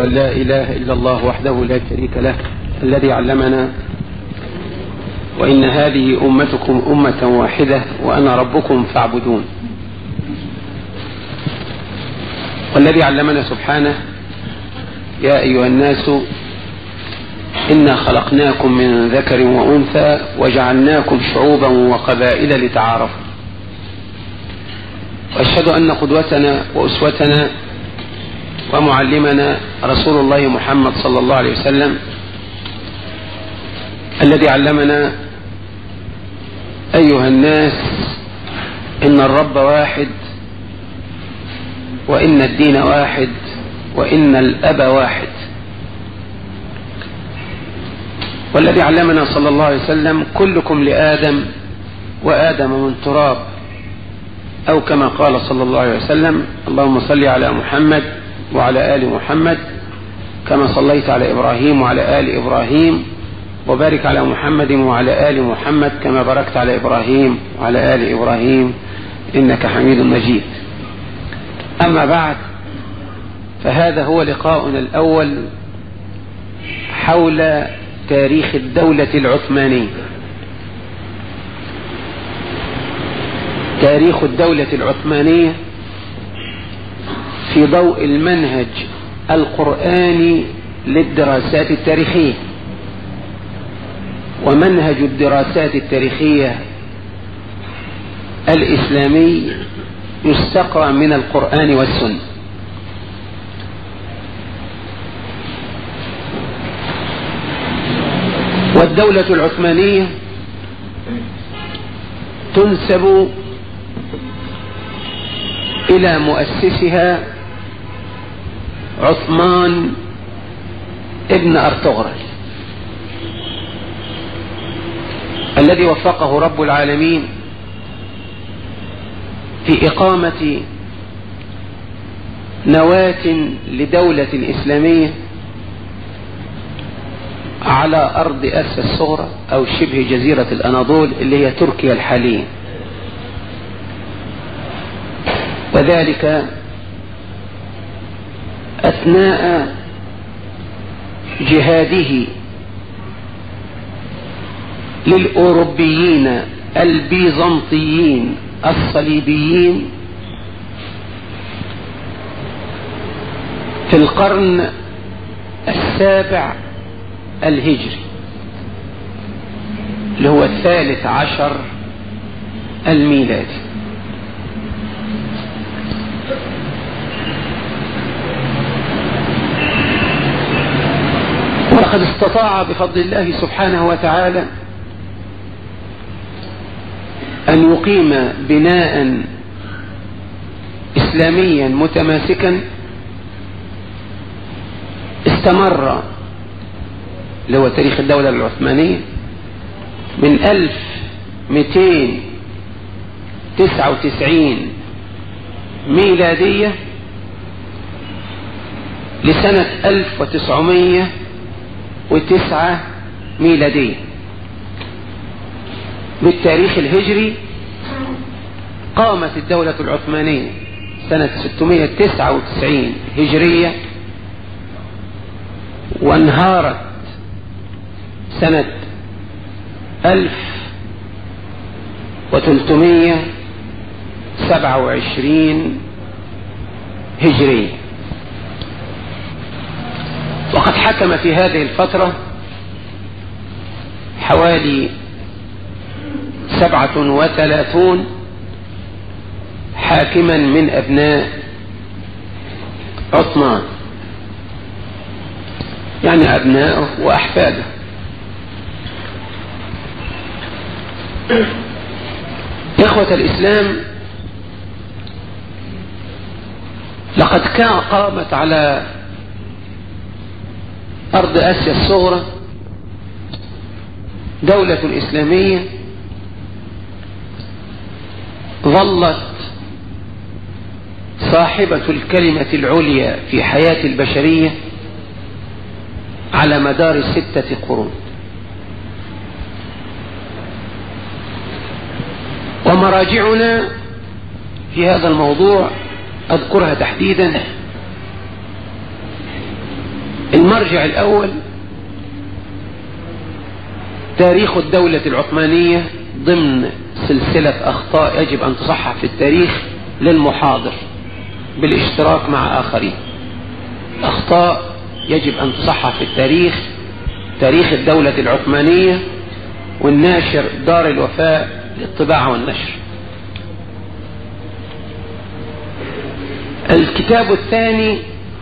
أن لا إله إلا الله وحده لا شريك له الذي علمنا وإن هذه أمتكم أمة واحدة وأنا ربكم فاعبدون والذي علمنا سبحانه يا أيها الناس إنا خلقناكم من ذكر وأنثى وجعلناكم شعوبا وقبائل لتعارفوا وأشهد أن قدوتنا وأسوتنا ومعلمنا رسول الله محمد صلى الله عليه وسلم الذي علمنا أيها الناس إن الرب واحد وإن الدين واحد وإن الأب واحد والذي علمنا صلى الله عليه وسلم كلكم لآدم وآدم من تراب أو كما قال صلى الله عليه وسلم اللهم صل على محمد وعلى آل محمد كما صليت على إبراهيم وعلى آل إبراهيم وبارك على محمد وعلى آل محمد كما باركت على إبراهيم وعلى آل إبراهيم إنك حميد مجيد أما بعد فهذا هو لقاؤنا الأول حول تاريخ الدولة العثمانية تاريخ الدولة العثمانية في ضوء المنهج القرآني للدراسات التاريخية ومنهج الدراسات التاريخية الإسلامي يستقرأ من القرآن والسنة والدولة العثمانية تنسب إلى مؤسسها عثمان ابن أرطغرل الذي وفقه رب العالمين في إقامة نواة لدولة إسلامية على أرض أسيا الصغرى أو شبه جزيرة الأناضول اللي هي تركيا الحالية وذلك أثناء جهاده للأوروبيين البيزنطيين الصليبيين في القرن السابع الهجري اللي هو الثالث عشر الميلادي ولقد استطاع بفضل الله سبحانه وتعالى أن يقيم بناء إسلاميا متماسكا استمر اللي هو تاريخ الدولة العثمانية من 1299 ميلادية لسنة 1909 ميلادية بالتاريخ الهجري قامت الدولة العثمانية سنة 699 هجرية وانهارت سنة 1327 هجرية وقد حكم في هذه الفترة حوالي سبعة وثلاثون حاكما من أبناء عثمان يعني أبناءه وأحفاده إخوة الإسلام لقد قامت على أرض آسيا الصغرى دولة إسلامية ظلت صاحبة الكلمة العليا في حياة البشرية على مدار ستة قرون ومراجعنا في هذا الموضوع أذكرها تحديدا المرجع الأول تاريخ الدولة العثمانية ضمن سلسلة أخطاء يجب أن تصحح في التاريخ للمحاضر بالاشتراك مع آخرين أخطاء يجب أن تصحح في التاريخ تاريخ الدولة العثمانية والناشر دار الوفاء للطباعة والنشر الكتاب الثاني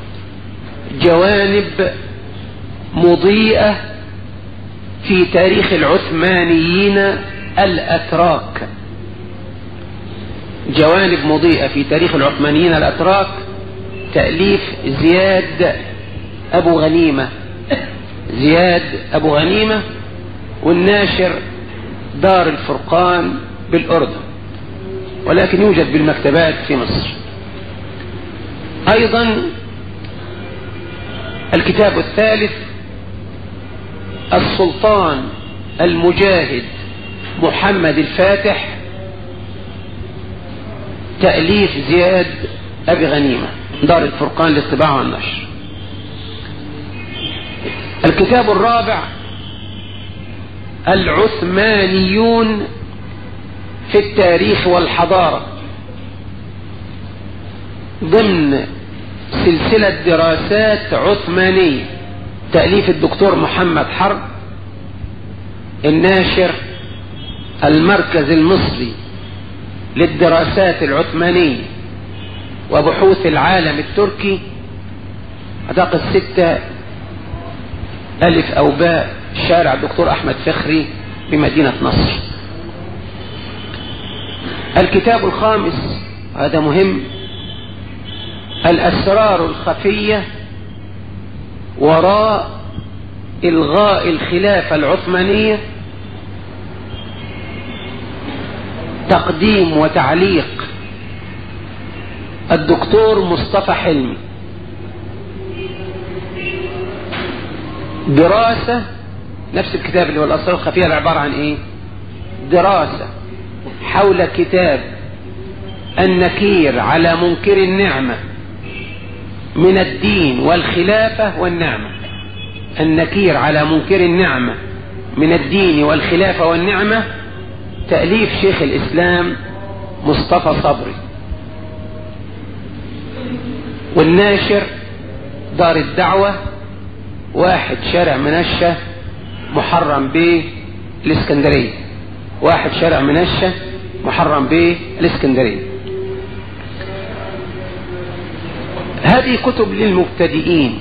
جوانب مضيئة في تاريخ العثمانيين الأتراك جوانب مضيئة في تاريخ العثمانيين الأتراك تأليف زياد أبو غنيمة زياد أبو غنيمة والناشر دار الفرقان بالأردن ولكن يوجد بالمكتبات في مصر أيضا الكتاب الثالث السلطان المجاهد محمد الفاتح تأليف زياد أبي غنيمة دار الفرقان للطباعة والنشر الكتاب الرابع العثمانيون في التاريخ والحضارة ضمن سلسلة دراسات عثمانية تأليف الدكتور محمد حرب الناشر المركز المصري للدراسات العثمانية وبحوث العالم التركي أعتقد ستة ألف أو باء شارع الدكتور أحمد فخري بمدينة نصر الكتاب الخامس هذا مهم الأسرار الخفية وراء إلغاء الخلافة العثمانية تقديم وتعليق الدكتور مصطفى حلمي دراسة نفس الكتاب اللي هو الأسرار الخفية عبارة عن إيه دراسة حول كتاب النكير على منكر النعمة من الدين والخلافة والنعمة النكير على منكر النعمة من الدين والخلافة والنعمة تأليف شيخ الإسلام مصطفى صبري والناشر دار الدعوة واحد شارع منشة محرم به الاسكندرية واحد شارع منشة محرم به الاسكندرية هذه كتب للمبتدئين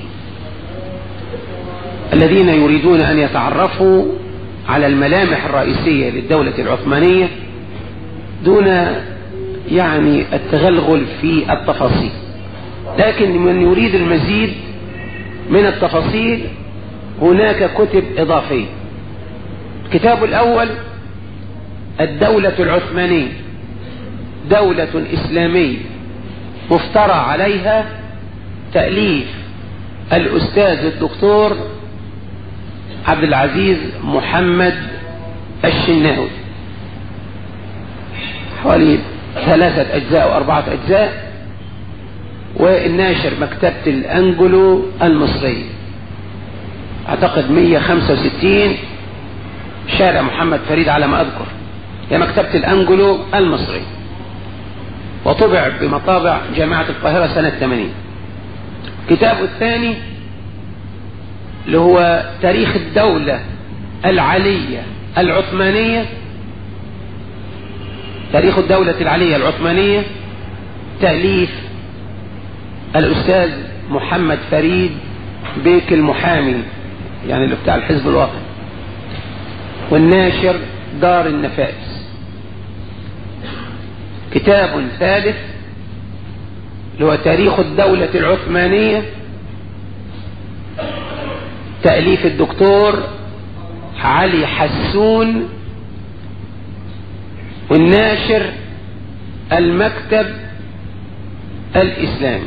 الذين يريدون أن يتعرفوا على الملامح الرئيسية للدولة العثمانية دون يعني التغلغل في التفاصيل لكن من يريد المزيد من التفاصيل هناك كتب إضافية الكتاب الأول الدولة العثمانية دولة إسلامية مفترى عليها تأليف الأستاذ الدكتور عبد العزيز محمد الشناوي حوالي ثلاثة أجزاء أو أربعة أجزاء والناشر مكتبة الأنجلو المصرية أعتقد 165 شارع محمد فريد على ما أذكر هي مكتبة الأنجلو المصري وطبع بمطابع جامعة القاهرة سنة 80 كتابه الثاني اللي هو تاريخ الدولة العلية العثمانية تاريخ الدولة العلية العثمانية تأليف الأستاذ محمد فريد بيك المحامي يعني اللي بتاع الحزب الوطني والناشر دار النفائس كتاب ثالث اللي هو تاريخ الدولة العثمانية تأليف الدكتور علي حسون والناشر المكتب الإسلامي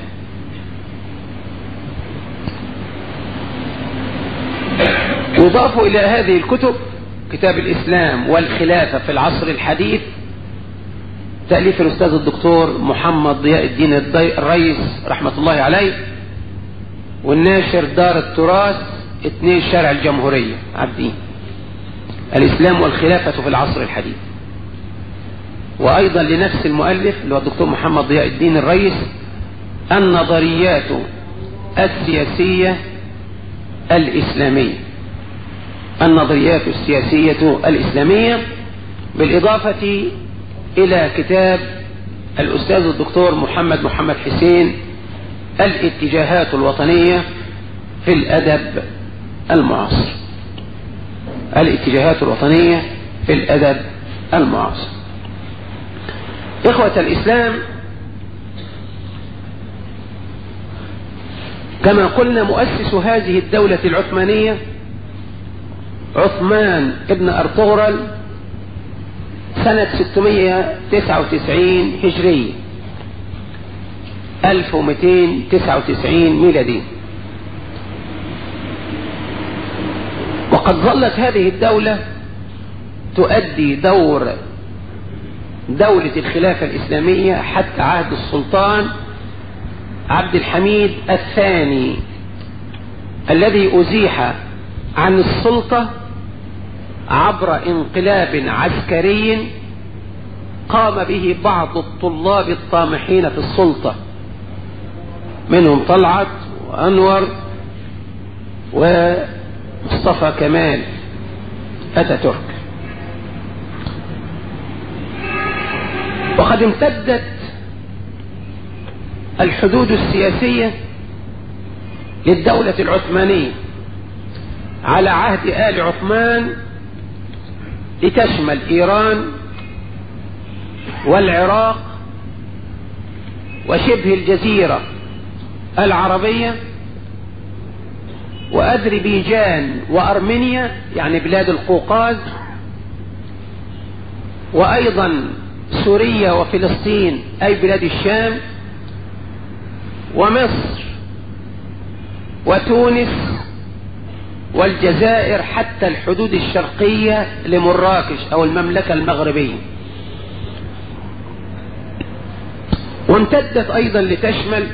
يضاف إلى هذه الكتب كتاب الإسلام والخلافة في العصر الحديث تأليف الأستاذ الدكتور محمد ضياء الدين الرئيس رحمة الله عليه والناشر دار التراث اثنين شارع الجمهورية عابدين الإسلام والخلافة في العصر الحديث وأيضا لنفس المؤلف اللي هو الدكتور محمد ضياء الدين الرئيس النظريات السياسية الإسلامية النظريات السياسية الإسلامية بالإضافة إلى كتاب الأستاذ الدكتور محمد محمد حسين الاتجاهات الوطنية في الأدب المعاصر الاتجاهات الوطنية في الأدب المعاصر إخوة الإسلام كما قلنا مؤسس هذه الدولة العثمانية عثمان ابن أرطغرل سنة 699 هجرية 1299 ميلادي وقد ظلت هذه الدولة تؤدي دور دولة الخلافة الإسلامية حتى عهد السلطان عبد الحميد الثاني الذي أزيح عن السلطة عبر انقلاب عسكري قام به بعض الطلاب الطامحين في السلطة منهم طلعت وأنور ومصطفى كمال أتاتورك وقد امتدت الحدود السياسية للدولة العثمانية على عهد آل عثمان لتشمل إيران والعراق وشبه الجزيرة العربية وأذربيجان وأرمينيا يعني بلاد القوقاز وأيضا سوريا وفلسطين أي بلاد الشام ومصر وتونس والجزائر حتى الحدود الشرقية لمراكش أو المملكة المغربية وامتدت أيضا لتشمل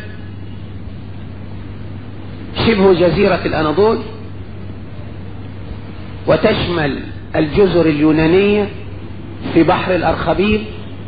شبه جزيرة الأناضول وتشمل الجزر اليونانية في بحر الأرخبيل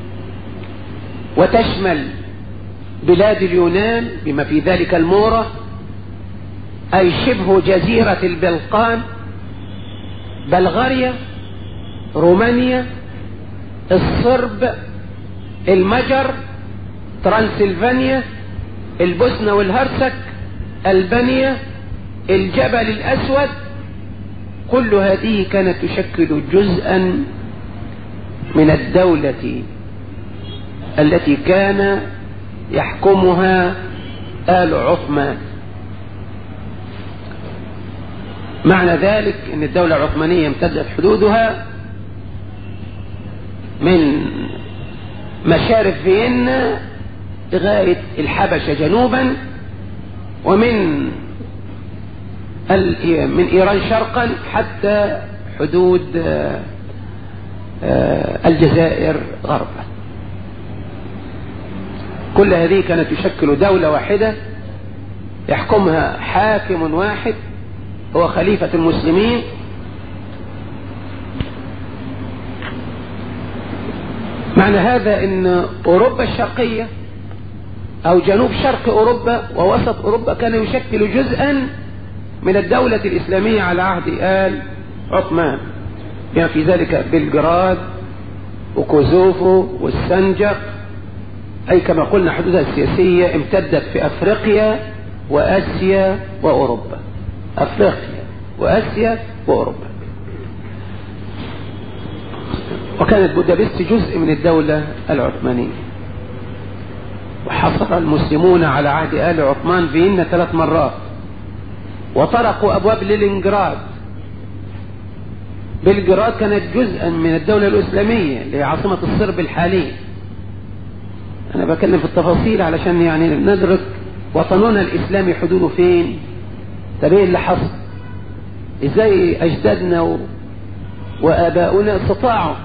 وتشمل بلاد اليونان بما في ذلك المورة أي شبه جزيرة البلقان بلغاريا رومانيا الصرب المجر ترانسلفانيا البوسنة والهرسك ألبانيا الجبل الأسود كل هذه كانت تشكل جزءا من الدولة التي كان يحكمها آل عثمان معنى ذلك ان الدولة العثمانية امتدت حدودها من مشارف فيينا لغاية الحبشة جنوبا ومن من ايران شرقا حتى حدود الجزائر غربا كل هذه كانت تشكل دولة واحدة يحكمها حاكم واحد هو خليفة المسلمين معنى هذا ان اوروبا الشرقية او جنوب شرق اوروبا ووسط اوروبا كان يشكل جزءا من الدولة الاسلامية على عهد ال عثمان بما في ذلك بلجراد وكوزوفو والسنجق اي كما قلنا حدودها السياسية امتدت في افريقيا واسيا واوروبا افريقيا واسيا واوروبا وكانت بودابست جزء من الدولة العثمانية وحصر المسلمون على عهد آل عثمان فيينا ثلاث مرات وطرقوا أبواب لينينجراد بلجراد كانت جزءا من الدولة الإسلامية اللي هي عاصمة الصرب الحالية أنا بكلم في التفاصيل علشان يعني ندرك وطننا الإسلامي حدوده فين طب ايه اللي حصل ازاي اجدادنا و... واباؤنا استطاعوا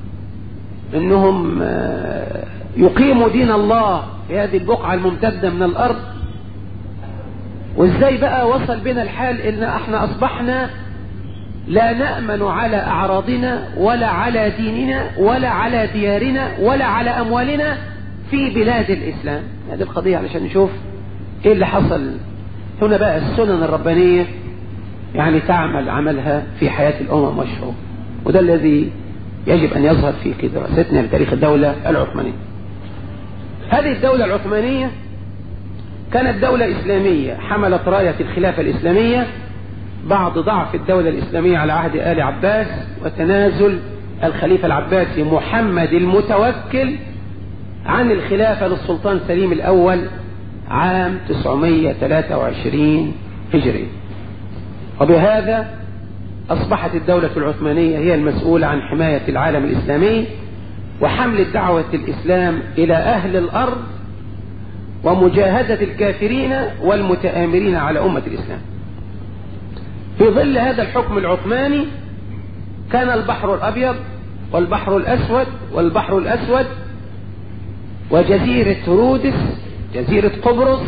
انهم يقيموا دين الله في هذه البقعة الممتدة من الارض وازاي بقى وصل بنا الحال ان احنا اصبحنا لا نأمن على اعراضنا ولا على ديننا ولا على ديارنا ولا على اموالنا في بلاد الاسلام هذه القضية علشان نشوف ايه اللي حصل هنا بقى السنن الربانية يعني تعمل عملها في حياة الامم والشعوب وده الذي يجب ان يظهر في دراستنا لتاريخ الدولة العثمانية هذه الدولة العثمانية كانت دولة إسلامية حملت راية الخلافة الإسلامية بعد ضعف الدولة الإسلامية على عهد آل عباس وتنازل الخليفة العباسي محمد المتوكل عن الخلافة للسلطان سليم الأول عام 923 هجري وبهذا أصبحت الدولة العثمانية هي المسؤولة عن حماية العالم الإسلامي وحمل دعوة الإسلام إلى أهل الأرض ومجاهدة الكافرين والمتآمرين على أمة الإسلام في ظل هذا الحكم العثماني كان البحر الأبيض والبحر الأسود والبحر الأسود وجزيرة رودس جزيرة قبرص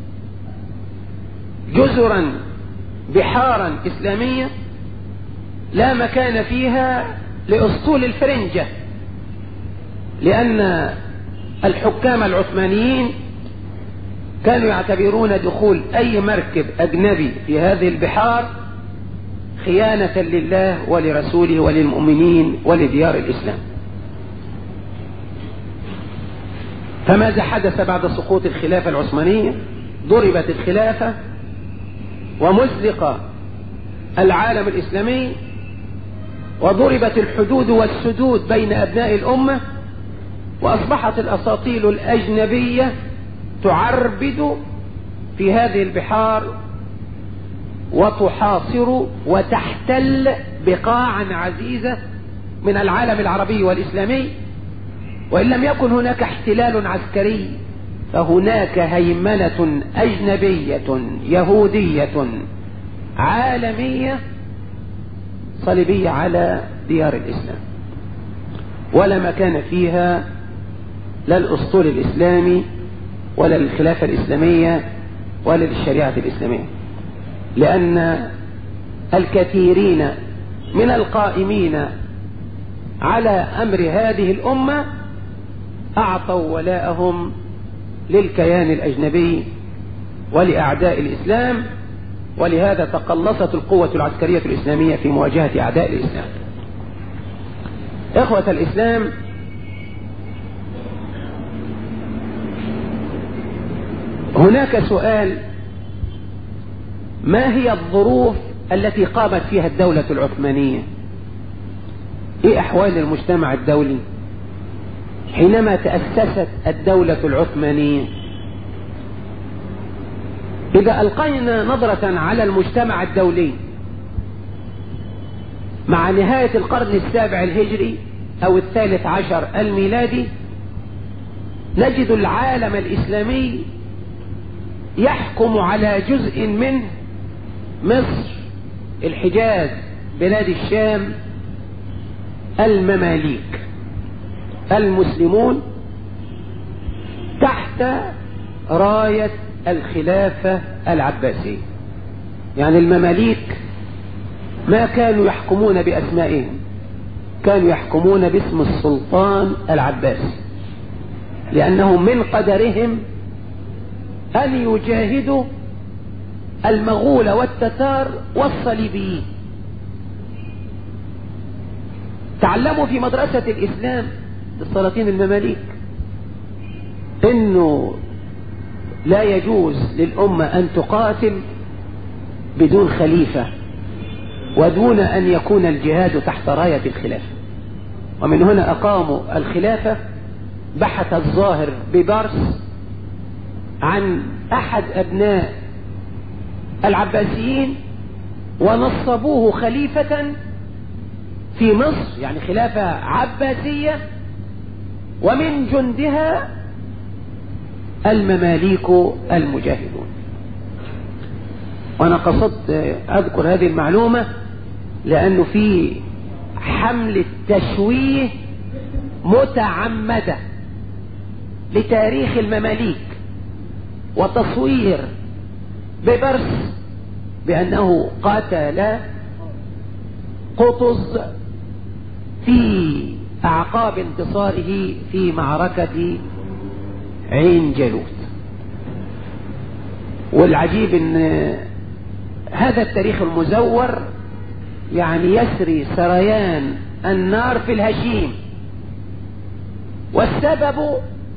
جزرا بحارا إسلامية لا مكان فيها لأسطول الفرنجة لأن الحكام العثمانيين كانوا يعتبرون دخول أي مركب أجنبي في هذه البحار خيانة لله ولرسوله وللمؤمنين ولديار الإسلام فماذا حدث بعد سقوط الخلافة العثمانية ضربت الخلافة ومزق العالم الإسلامي وضربت الحدود والسدود بين أبناء الأمة وأصبحت الأساطيل الأجنبية تعربد في هذه البحار وتحاصر وتحتل بقاعا عزيزة من العالم العربي والإسلامي وإن لم يكن هناك احتلال عسكري فهناك هيمنة أجنبية يهودية عالمية صليبية على ديار الإسلام ولا مكان فيها لا الأسطول الإسلامي ولا للخلافة الإسلامية ولا للشريعة الإسلامية لأن الكثيرين من القائمين على أمر هذه الأمة أعطوا ولاءهم للكيان الأجنبي ولأعداء الإسلام ولهذا تقلصت القوة العسكرية الإسلامية في مواجهة أعداء الإسلام إخوة الإسلام هناك سؤال ما هي الظروف التي قامت فيها الدولة العثمانية ايه احوال المجتمع الدولي حينما تأسست الدولة العثمانية إذا ألقينا نظرة على المجتمع الدولي مع نهاية القرن السابع الهجري أو الثالث عشر الميلادي نجد العالم الإسلامي يحكم على جزء منه مصر الحجاز بلاد الشام المماليك المسلمون تحت راية الخلافة العباسية يعني المماليك ما كانوا يحكمون بأسمائهم كانوا يحكمون باسم السلطان العباسي لأنه من قدرهم أن يجاهدوا المغول والتتار والصليبيين تعلموا في مدرسة الإسلام السلاطين المماليك انه لا يجوز للأمة أن تقاتل بدون خليفة ودون أن يكون الجهاد تحت راية الخلافة ومن هنا أقاموا الخلافة بحث الظاهر ببارس عن أحد أبناء العباسيين ونصبوه خليفة في مصر يعني خلافة عباسية ومن جندها المماليك المجاهدون وانا قصدت اذكر هذه المعلومة لانه في حملة تشويه متعمدة لتاريخ المماليك وتصوير ببرس بأنه قاتل قطز في أعقاب انتصاره في معركة عين جالوت والعجيب ان هذا التاريخ المزور يعني يسري سريان النار في الهشيم والسبب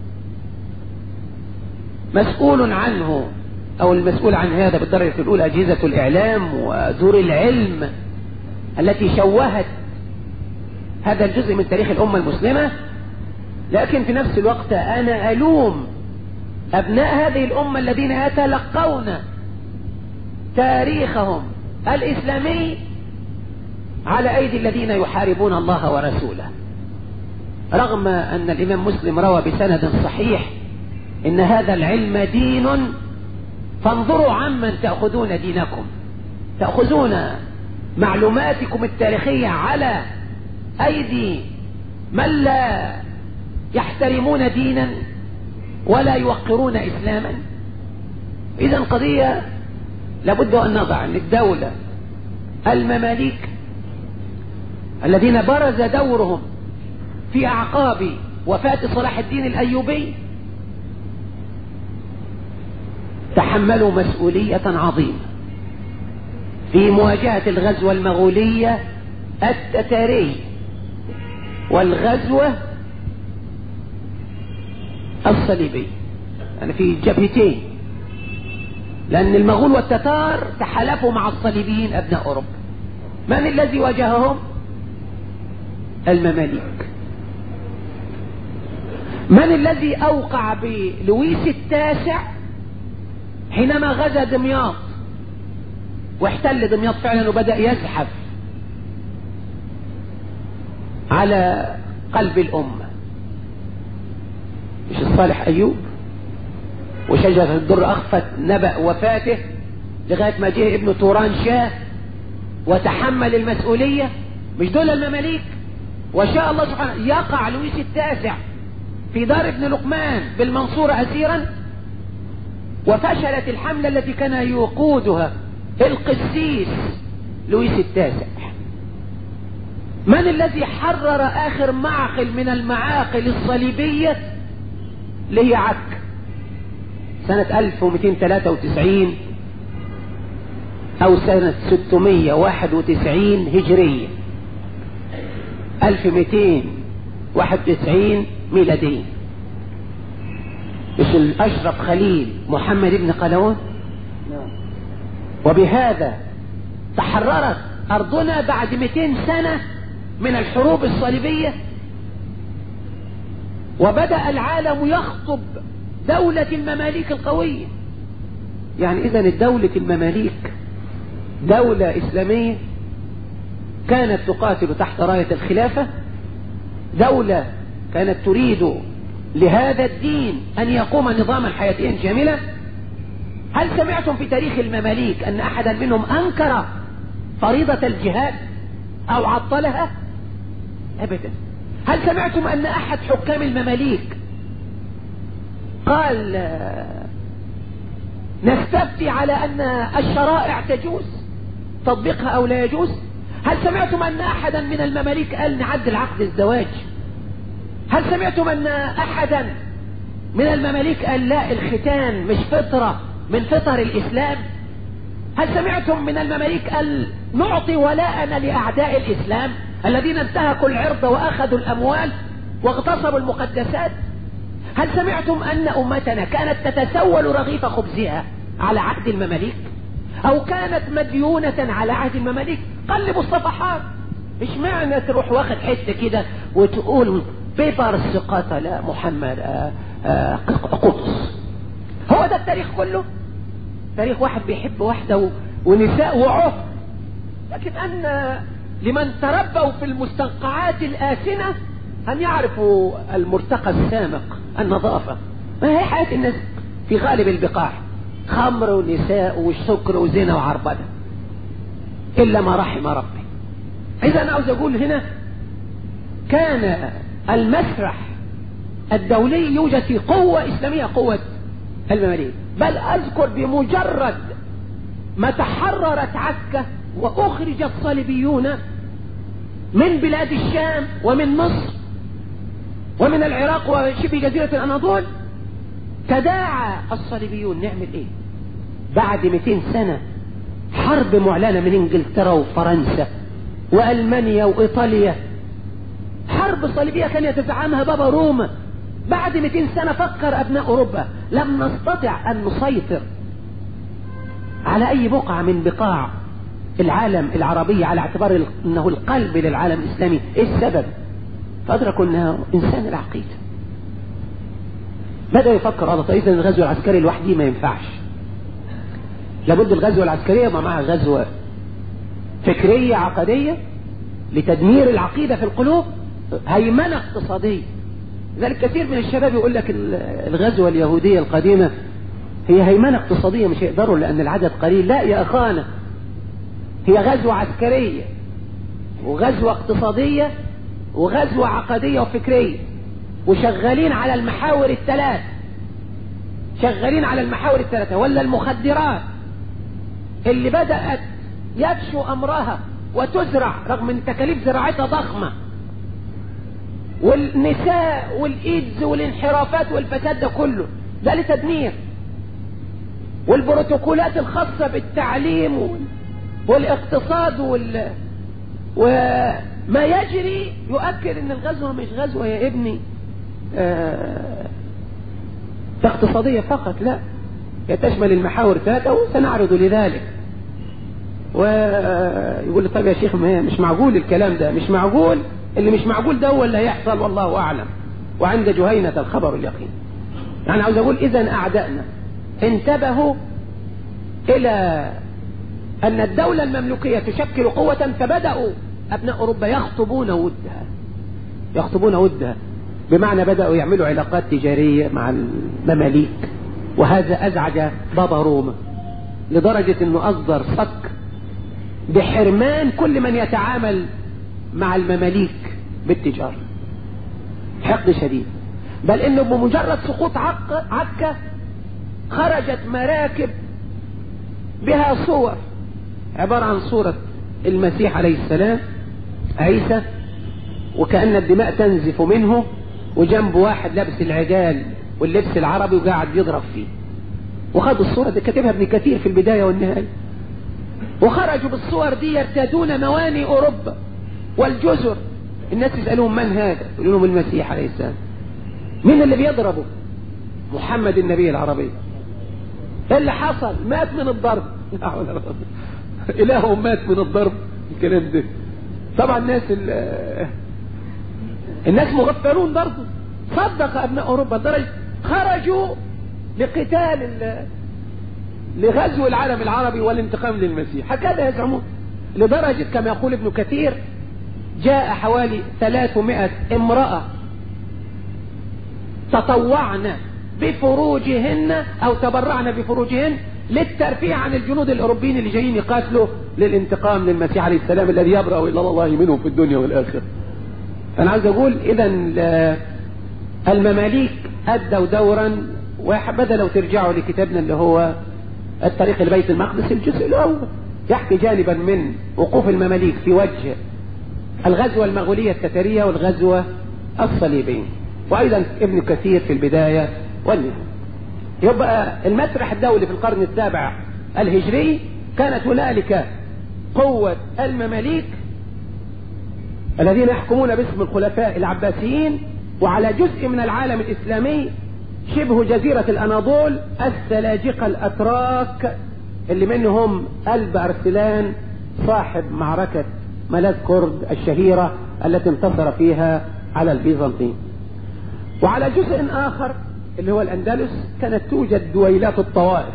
مسؤول عنه او المسؤول عن هذا بالدرجة الاولى اجهزة الاعلام ودور العلم التي شوهت هذا الجزء من تاريخ الامة المسلمة لكن في نفس الوقت انا الوم ابناء هذه الامة الذين يتلقون تاريخهم الاسلامي على ايدي الذين يحاربون الله ورسوله رغم ان الامام مسلم روى بسند صحيح ان هذا العلم دين فانظروا عمن تأخذون دينكم تأخذون معلوماتكم التاريخية على ايدي من لا يحترمون دينا ولا يوقرون اسلاما اذا قضية لابد ان نضع ان الدولة المماليك الذين برز دورهم في اعقاب وفاة صلاح الدين الايوبي تحملوا مسؤولية عظيمة في مواجهة الغزوة المغولية التتارية والغزوة الصليبية يعني في جبهتين لأن المغول والتتار تحالفوا مع الصليبيين أبناء أوروبا من الذي واجههم المماليك من الذي أوقع بلويس التاسع حينما غزا دمياط واحتل دمياط فعلا وبدأ يزحف على قلب الأمة مش الصالح أيوب وشجرة الدر أخفت نبأ وفاته لغاية ما جه ابن توران شاه وتحمل المسؤولية مش دول المماليك وشاء الله سبحانه يقع لويس التاسع في دار ابن لقمان بالمنصورة أسيرا وفشلت الحملة التي كان يقودها القسيس لويس التاسع من الذي حرر آخر معقل من المعاقل الصليبية اللي هي عك سنة 1293 أو سنة 691 هجرية 1291 ميلادية مش الأشرف خليل محمد بن قلاوون وبهذا تحررت أرضنا بعد 200 سنة من الحروب الصليبية وبدأ العالم يخطب دولة المماليك القوية يعني إذا الدولة المماليك دولة إسلامية كانت تقاتل تحت راية الخلافة دولة كانت تريد لهذا الدين أن يقوم نظاما حياتيا شاملا هل سمعتم في تاريخ المماليك أن أحدا منهم أنكر فريضة الجهاد أو عطلها أبدا هل سمعتم أن أحد حكام المماليك قال نستفتي على أن الشرائع تجوز تطبيقها أو لا يجوز هل سمعتم أن أحدا من المماليك قال نعدل عقد الزواج هل سمعتم أن أحدا من المماليك قال لا الختان مش فطرة من فطر الإسلام هل سمعتم من المماليك قال نعطي ولاءنا لأعداء الإسلام الذين انتهكوا العرض وأخذوا الأموال واغتصبوا المقدسات هل سمعتم أن أمتنا كانت تتسول رغيف خبزها على عهد المماليك أو كانت مديونة على عهد المماليك قلبوا الصفحات مش معنى تروح واخد حتة كده وتقول بيبرس قتل محمد آآ آآ قدس هو ده التاريخ كله تاريخ واحد بيحب واحدة ونساء وعف لكن أن لمن تربوا في المستنقعات الآسنة أن يعرفوا المرتقى السامق النظافة ما هي حياة الناس في غالب البقاع خمر ونساء وسكر وزنا وعربدة إلا ما رحم ربي إذا أنا عاوز أقول هنا كان المسرح الدولي يوجد في قوة إسلامية قوة المماليك بل أذكر بمجرد ما تحررت عكا وأخرج الصليبيون من بلاد الشام ومن مصر ومن العراق وشبه جزيرة الأناضول تداعى الصليبيون نعمل ايه بعد 200 سنة حرب معلنة من انجلترا وفرنسا والمانيا وايطاليا حرب صليبية كان يتزعمها بابا روما بعد 200 سنة فكر ابناء اوروبا لم نستطع ان نسيطر على اي بقعة من بقاع العالم العربي على اعتبار انه القلب للعالم الاسلامي ايه السبب فادركوا انه انسان العقيدة بدأ يفكر هذا طيب الغزو العسكري لوحده ما ينفعش لابد الغزوة العسكرية ما معها غزوة فكرية عقدية لتدمير العقيدة في القلوب هيمنة اقتصادية لذلك كثير من الشباب يقول لك الغزوة اليهودية القديمة هي هيمنة اقتصادية مش هيقدروا لأن العدد قليل لا يا أخانا هي غزوة عسكرية وغزوة اقتصادية وغزوة عقدية وفكرية وشغالين على المحاور الثلاث شغالين على المحاور الثلاثة ولا المخدرات اللي بدأت يفشو أمرها وتزرع رغم ان تكاليف زراعتها ضخمة والنساء والإيدز والانحرافات والفساد ده كله ده لتدمير والبروتوكولات الخاصة بالتعليم والاقتصاد وال... وما يجري يؤكد ان الغزوة مش غزوة يا ابني آه اقتصادية فقط لا هي تشمل المحاور ثلاثة وسنعرض لذلك ويقول لي طيب يا شيخ ما مش معقول الكلام ده مش معقول اللي مش معقول ده هو اللي هيحصل والله أعلم وعند جهينة الخبر اليقين يعني عاوز أقول إذا أعدائنا انتبهوا إلى أن الدولة المملوكية تشكل قوة فبدأوا أبناء أوروبا يخطبون ودها يخطبون ودها بمعنى بدأوا يعملوا علاقات تجارية مع المماليك وهذا أزعج بابا روما لدرجة أنه أصدر صك بحرمان كل من يتعامل مع المماليك بالتجارة حقد شديد بل انه بمجرد سقوط عك عكا خرجت مراكب بها صور عبارة عن صورة المسيح عليه السلام عيسى وكأن الدماء تنزف منه وجنب واحد لابس العجال واللبس العربي وقاعد يضرب فيه وخد الصورة دي كاتبها ابن كثير في البداية والنهاية وخرجوا بالصور دي يرتادون مواني أوروبا والجزر الناس يسألون من هذا يقولون لهم المسيح عليه السلام مين اللي بيضربه محمد النبي العربي ايه اللي حصل مات من الضرب إله مات من الضرب الكلام ده طبعا الناس الناس مغفلون برضه صدق ابناء اوروبا لدرجه خرجوا لقتال لغزو العالم العربي والانتقام للمسيح هكذا يزعمون لدرجة كما يقول ابن كثير جاء حوالي 300 امرأة تطوعن بفروجهن او تبرعن بفروجهن للترفيه عن الجنود الاوروبيين اللي جايين يقاتلوا للانتقام للمسيح عليه السلام الذي يبرأ الى الله منهم في الدنيا والاخره انا عاوز اقول اذا المماليك ادوا دورا وحبذا لو ترجعوا لكتابنا اللي هو الطريق لبيت المقدس الجزء الاول يحكي جانبا من وقوف المماليك في وجه الغزوة المغولية التتارية والغزوة الصليبية وايضا ابن كثير في البداية والنهاية يبقى المسرح الدولي في القرن السابع الهجري كانت هنالك قوة المماليك الذين يحكمون باسم الخلفاء العباسيين وعلى جزء من العالم الإسلامي شبه جزيرة الأناضول السلاجقة الأتراك اللي منهم ألب أرسلان صاحب معركة ملاذ كرد الشهيرة التي انتصر فيها على البيزنطيين وعلى جزء آخر اللي هو الأندلس كانت توجد دويلات الطوائف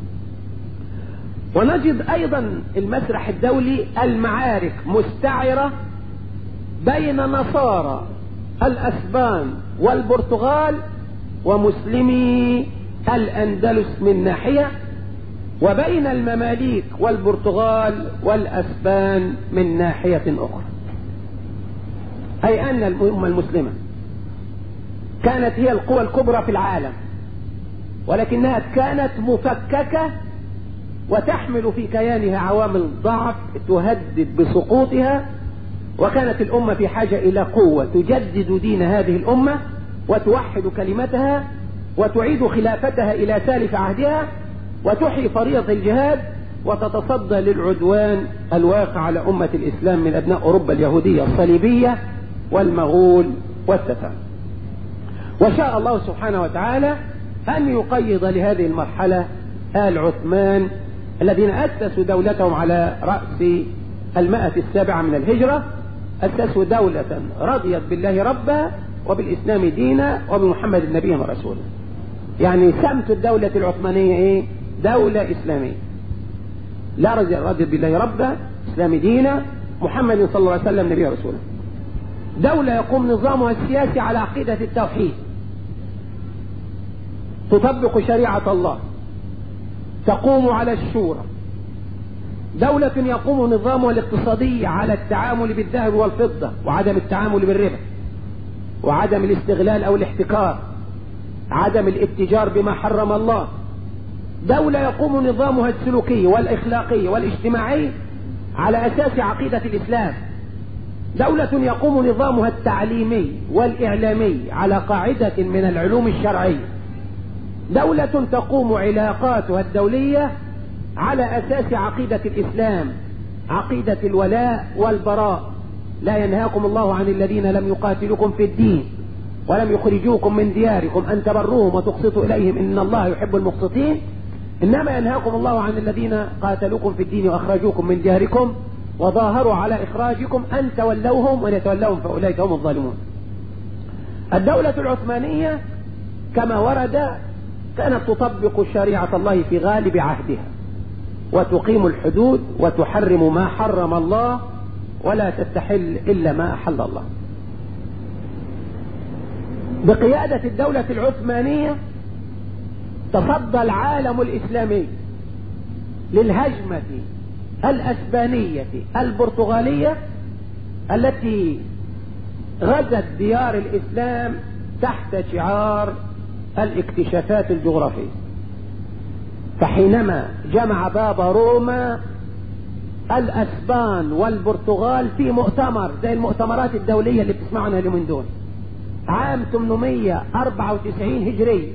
ونجد أيضا المسرح الدولي المعارك مستعرة بين نصارى الأسبان والبرتغال ومسلمي الأندلس من ناحية وبين المماليك والبرتغال والأسبان من ناحية أخرى أي أن الأمة المسلمة كانت هي القوى الكبرى في العالم ولكنها كانت مفككة وتحمل في كيانها عوامل ضعف تهدد بسقوطها وكانت الأمة في حاجة إلى قوة تجدد دين هذه الأمة وتوحد كلمتها وتعيد خلافتها إلى سالف عهدها وتحيي فريضة الجهاد وتتصدى للعدوان الواقع على أمة الإسلام من أبناء أوروبا اليهودية الصليبية والمغول والتتار وشاء الله سبحانه وتعالى أن يقيض لهذه المرحلة آل عثمان الذين أسسوا دولتهم على رأس المائة السابعة من الهجرة أسسوا دولة رضيت بالله ربا وبالإسلام دينا وبمحمد نبيا ورسولا يعني سمت الدولة العثمانية إيه؟ دولة إسلامية لا رضيت بالله ربا إسلام دينا محمد صلى الله عليه وسلم نبيا ورسولا دولة يقوم نظامها السياسي على عقيدة التوحيد تطبق شريعة الله تقوم على الشورى دولة يقوم نظامها الاقتصادي على التعامل بالذهب والفضة وعدم التعامل بالربا وعدم الاستغلال أو الاحتكار عدم الاتجار بما حرم الله دولة يقوم نظامها السلوكي والإخلاقي والاجتماعي على أساس عقيدة الإسلام دولة يقوم نظامها التعليمي والإعلامي على قاعدة من العلوم الشرعية دولة تقوم علاقاتها الدولية على أساس عقيدة الإسلام عقيدة الولاء والبراء لا ينهاكم الله عن الذين لم يقاتلوكم في الدين ولم يخرجوكم من دياركم أن تبروهم وتقسطوا إليهم إن الله يحب المقسطين إنما ينهاكم الله عن الذين قاتلوكم في الدين وأخرجوكم من دياركم وظاهروا على إخراجكم أن تولوهم وإن يتولوهم فأولئك هم الظالمون الدولة العثمانية كما ورد كانت تطبق شريعة الله في غالب عهدها وتقيم الحدود وتحرم ما حرم الله ولا تستحل إلا ما أحل الله بقيادة الدولة العثمانية تصدى العالم الإسلامي للهجمة الأسبانية البرتغالية التي غزت ديار الإسلام تحت شعار الاكتشافات الجغرافية فحينما جمع بابا روما الأسبان والبرتغال في مؤتمر زي المؤتمرات الدولية اللي بتسمعوا عنها اليومين دول عام 894 هجري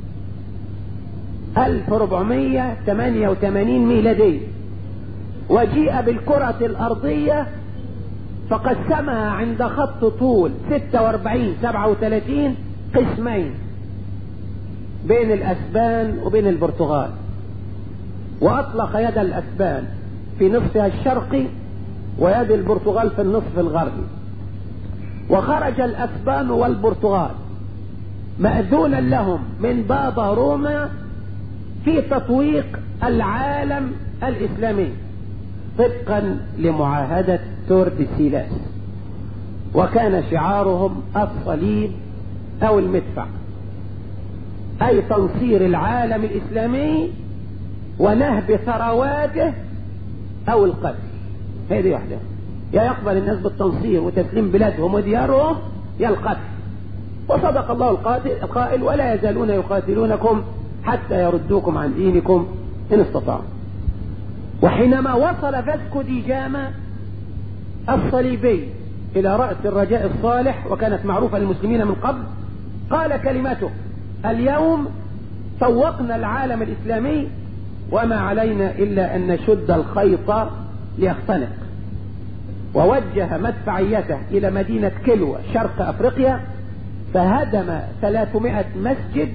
1488 ميلادي وجيء بالكرة الأرضية فقسمها عند خط طول 46 37 قسمين بين الأسبان وبين البرتغال وأطلق يد الأسبان في نصفها الشرقي ويد البرتغال في النصف الغربي وخرج الأسبان والبرتغال مأذونا لهم من بابا روما في تطويق العالم الإسلامي طبقا لمعاهدة توردسيلاس وكان شعارهم الصليب أو المدفع أي تنصير العالم الإسلامي ونهب ثرواته أو القتل هي دي واحدة يا يقبل الناس بالتنصير وتسليم بلادهم وديارهم يا القتل وصدق الله القاتل القائل ولا يزالون يقاتلونكم حتى يردوكم عن دينكم إن استطاعوا وحينما وصل فاسكو دي جاما الصليبي إلى رأس الرجاء الصالح وكانت معروفة للمسلمين من قبل قال كلمته اليوم سوقنا العالم الإسلامي وما علينا إلا أن نشد الخيط ليختنق ووجه مدفعيته إلى مدينة كلوة شرق أفريقيا فهدم 300 مسجد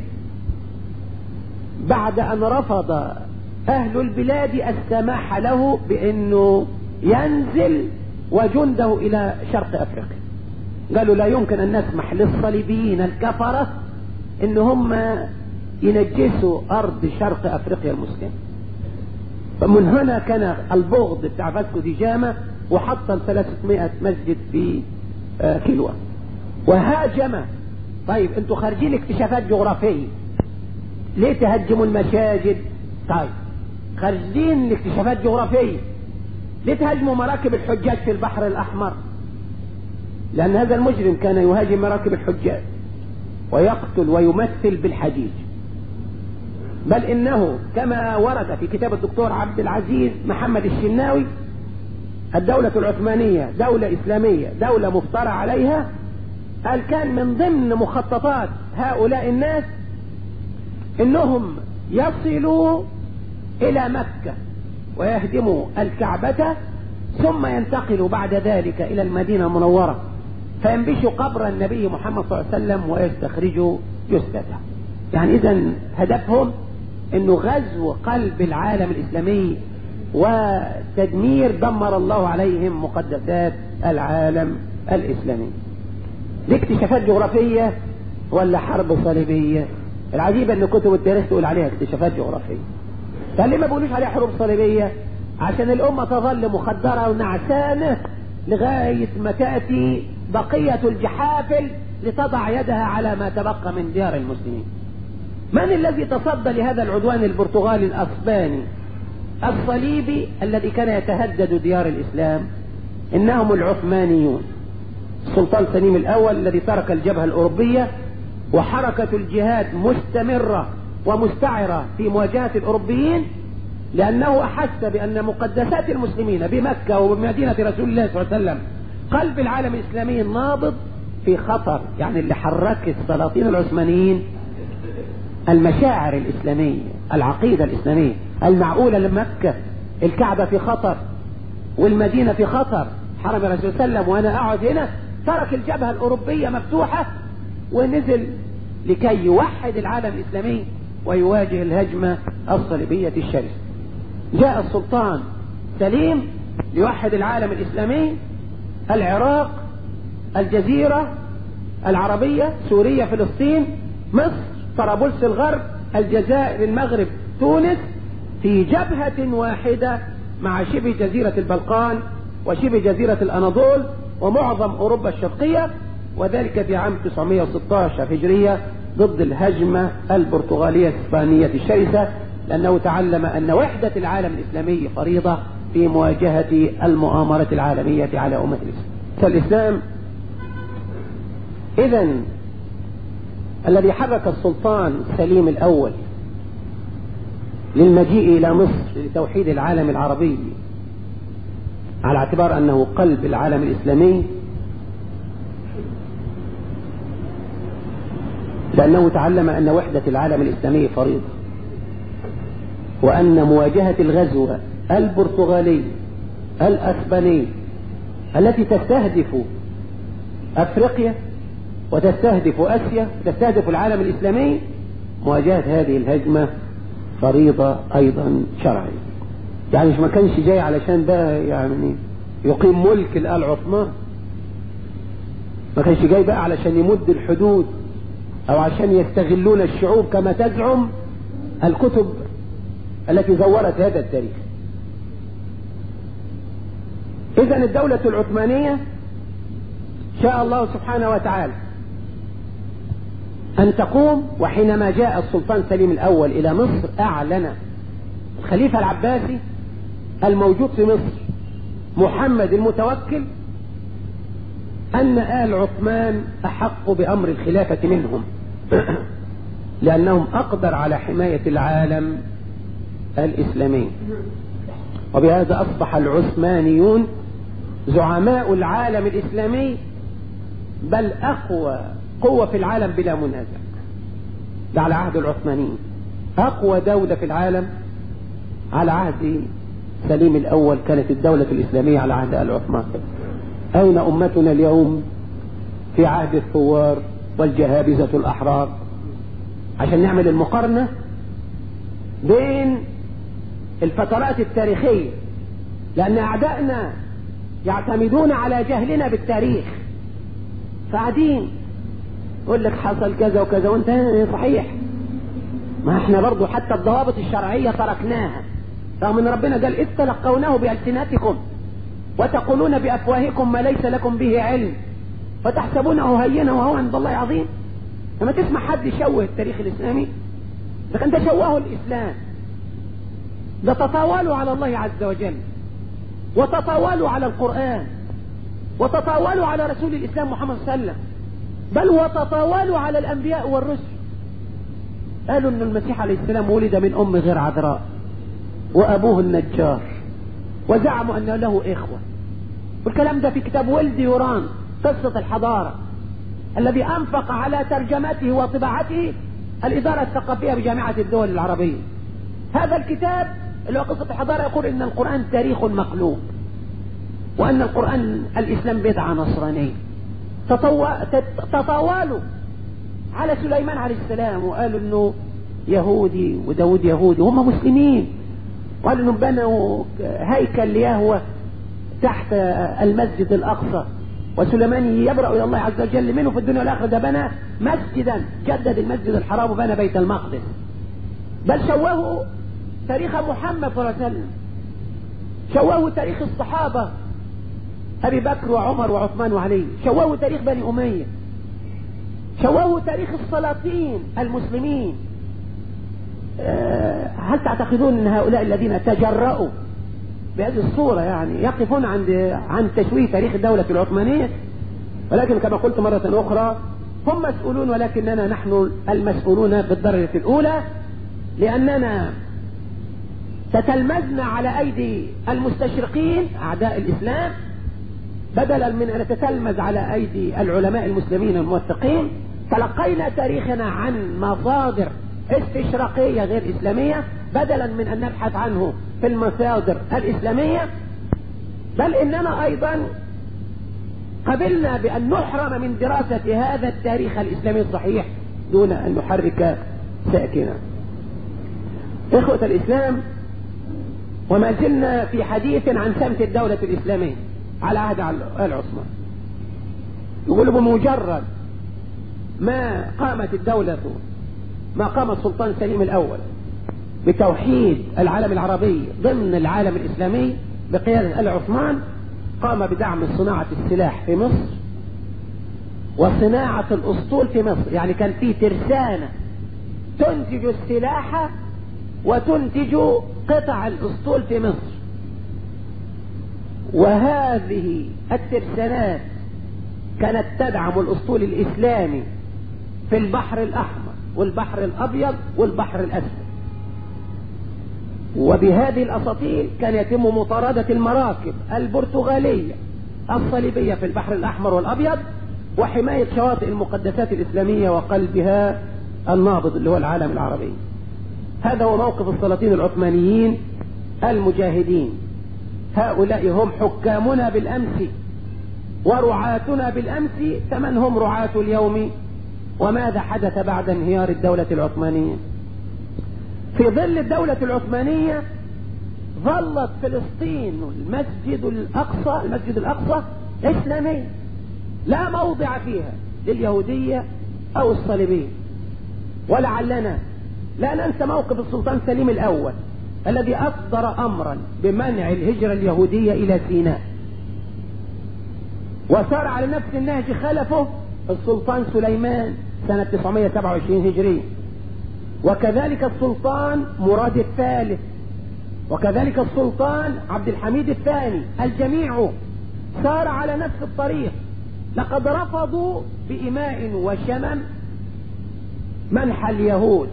بعد أن رفض أهل البلاد السماح له بأنه ينزل وجنده إلى شرق أفريقيا قالوا لا يمكن أن نسمح للصليبيين الكفرة ان هم ينجسوا ارض شرق افريقيا المسلم فمن هنا كان البغض بتاع فاسكو دي جاما وحطم 300 مسجد في كيلوا وهاجم طيب انتوا خارجين اكتشافات جغرافية ليه تهجموا المساجد طيب خارجين لاكتشافات جغرافية ليه تهاجموا مراكب الحجاج في البحر الاحمر لان هذا المجرم كان يهاجم مراكب الحجاج ويقتل ويمثل بالحجيج بل إنه كما ورد في كتاب الدكتور عبد العزيز محمد الشناوي الدولة العثمانية دولة إسلامية دولة مفترى عليها قال كان من ضمن مخططات هؤلاء الناس انهم يصلوا الى مكة ويهدموا الكعبة ثم ينتقلوا بعد ذلك الى المدينة المنورة فينبشوا قبر النبي محمد صلى الله عليه وسلم ويستخرجوا جثته يعني اذا هدفهم انه غزو قلب العالم الاسلامي وتدمير دمر الله عليهم مقدسات العالم الاسلامي دي اكتشافات جغرافية ولا حرب صليبية العجيب ان كتب التاريخ تقول عليها اكتشافات جغرافية فليه ما بيقولوش عليها حروب صليبية عشان الامة تظل مخدرة ونعسانة لغاية ما تأتي بقية الجحافل لتضع يدها على ما تبقى من ديار المسلمين من الذي تصدى لهذا العدوان البرتغالي الاسباني الصليبي الذي كان يتهدد ديار الاسلام انهم العثمانيون السلطان سليم الاول الذي ترك الجبهة الاوروبية وحركة الجهاد مستمرة ومستعرة في مواجهة الاوروبيين لانه احس بان مقدسات المسلمين بمكة وبمدينة رسول الله صلى الله عليه وسلم قلب العالم الاسلامي النابض في خطر يعني اللي حرك السلاطين العثمانيين المشاعر الاسلامية العقيدة الاسلامية المعقولة لمكة الكعبة في خطر والمدينة في خطر حرم الرسول صلى الله عليه وسلم وانا اقعد هنا ترك الجبهة الاوروبية مفتوحة ونزل لكي يوحد العالم الاسلامي ويواجه الهجمة الصليبية الشرسة جاء السلطان سليم ليوحد العالم الاسلامي العراق الجزيرة العربية سوريا فلسطين مصر طرابلس الغرب الجزائر المغرب تونس في جبهة واحدة مع شبه جزيرة البلقان وشبه جزيرة الأناضول ومعظم أوروبا الشرقية وذلك في عام 916 هجرية ضد الهجمة البرتغالية الإسبانية الشرسة لأنه تعلم أن وحدة العالم الإسلامي فريضة في مواجهة المؤامرة العالمية على أمة الإسلام فالإسلام إذا الذي حرك السلطان سليم الأول للمجيء إلى مصر لتوحيد العالم العربي على اعتبار أنه قلب العالم الإسلامي لأنه تعلم أن وحدة العالم الإسلامي فريضة وأن مواجهة الغزو البرتغالي الأسباني التي تستهدف أفريقيا وتستهدف أسيا وتستهدف العالم الإسلامي مواجهة هذه الهجمة فريضة أيضا شرعية يعني مش ما كانش جاي علشان بقى يعني يقيم ملك الآل عثمان ما كانش جاي بقى علشان يمد الحدود أو عشان يستغلون الشعوب كما تزعم الكتب التي زورت هذا التاريخ إذا الدولة العثمانية شاء الله سبحانه وتعالى أن تقوم وحينما جاء السلطان سليم الأول إلى مصر أعلن الخليفة العباسي الموجود في مصر محمد المتوكل أن آل عثمان أحق بأمر الخلافة منهم لأنهم أقدر على حماية العالم الإسلامي وبهذا أصبح العثمانيون زعماء العالم الإسلامي بل أقوى قوة في العالم بلا منازع ده على عهد العثمانيين أقوى دولة في العالم على عهد سليم الأول كانت الدولة الإسلامية على عهد آل عثمان أين أمتنا اليوم في عهد الثوار والجهابذة الأحرار عشان نعمل المقارنة بين الفترات التاريخية لأن أعدائنا يعتمدون على جهلنا بالتاريخ فقاعدين يقول لك حصل كذا وكذا وانت صحيح ما احنا برضو حتى الضوابط الشرعية تركناها رغم ان ربنا قال اذ تلقونه بألسنتكم وتقولون بأفواهكم ما ليس لكم به علم فتحسبونه هينا وهو عند الله عظيم لما تسمع حد يشوه التاريخ الإسلامي لكن ده شوهه الإسلام ده تطاولوا على الله عز وجل وتطاولوا على القرآن وتطاولوا على رسول الإسلام محمد صلى الله عليه وسلم بل وتطاولوا على الأنبياء والرسل قالوا ان المسيح عليه السلام ولد من ام غير عذراء وابوه النجار وزعموا ان له اخوه والكلام ده في كتاب ولد يوران قصه الحضاره الذي انفق على ترجمته وطباعته الاداره الثقافيه بجامعه الدول العربيه هذا الكتاب اللي هو قصه الحضاره يقول ان القران تاريخ مقلوب وان القران الاسلام بدعه نصرانيه تطاولوا على سليمان عليه السلام وقالوا انه يهودي وداود يهودي هم مسلمين وقالوا انهم بنوا هيكل ليهوى تحت المسجد الاقصى وسليمان يبرأ الى الله عز وجل منه في الدنيا والاخره ده بنى مسجدا جدد المسجد الحرام وبنى بيت المقدس بل شوهوا تاريخ محمد صلى الله عليه وسلم شوهوا تاريخ الصحابه ابي بكر وعمر وعثمان وعلي شوهوا تاريخ بني اميه شوهوا تاريخ السلاطين المسلمين أه هل تعتقدون ان هؤلاء الذين تجرؤوا بهذه الصورة يعني يقفون عند عن تشويه تاريخ الدولة العثمانية ولكن كما قلت مرة أخرى هم مسؤولون ولكننا نحن المسؤولون بالدرجة الأولى لأننا تتلمذنا على أيدي المستشرقين أعداء الإسلام بدلا من أن نتتلمذ على أيدي العلماء المسلمين الموثقين تلقينا تاريخنا عن مصادر استشراقية غير إسلامية بدلا من أن نبحث عنه في المصادر الإسلامية بل إننا أيضا قبلنا بأن نحرم من دراسة هذا التاريخ الإسلامي الصحيح دون أن نحرك ساكنا إخوة الإسلام وما زلنا في حديث عن سمت الدولة الإسلامية على عهد آل عثمان يقول بمجرد ما قامت الدولة ما قام السلطان سليم الأول بتوحيد العالم العربي ضمن العالم الإسلامي بقيادة آل عثمان قام بدعم صناعة السلاح في مصر وصناعة الأسطول في مصر يعني كان في ترسانة تنتج السلاح وتنتج قطع الأسطول في مصر وهذه الترسانات كانت تدعم الأسطول الإسلامي في البحر الأحمر والبحر الأبيض والبحر الأسود وبهذه الأساطيل كان يتم مطاردة المراكب البرتغالية الصليبية في البحر الأحمر والأبيض وحماية شواطئ المقدسات الإسلامية وقلبها النابض اللي هو العالم العربي هذا هو موقف السلاطين العثمانيين المجاهدين هؤلاء هم حكامنا بالأمس ورعاتنا بالأمس كمن هم رعاة اليوم وماذا حدث بعد انهيار الدولة العثمانية في ظل الدولة العثمانية ظلت فلسطين المسجد الأقصى المسجد الأقصى إسلامي لا موضع فيها لليهودية أو الصليبية ولعلنا لا ننسى موقف السلطان سليم الأول الذي أصدر أمرا بمنع الهجرة اليهودية إلى سيناء وسار على نفس النهج خلفه السلطان سليمان سنة 927 هجرية وكذلك السلطان مراد الثالث وكذلك السلطان عبد الحميد الثاني الجميع سار على نفس الطريق لقد رفضوا بإماء وشمم منح اليهود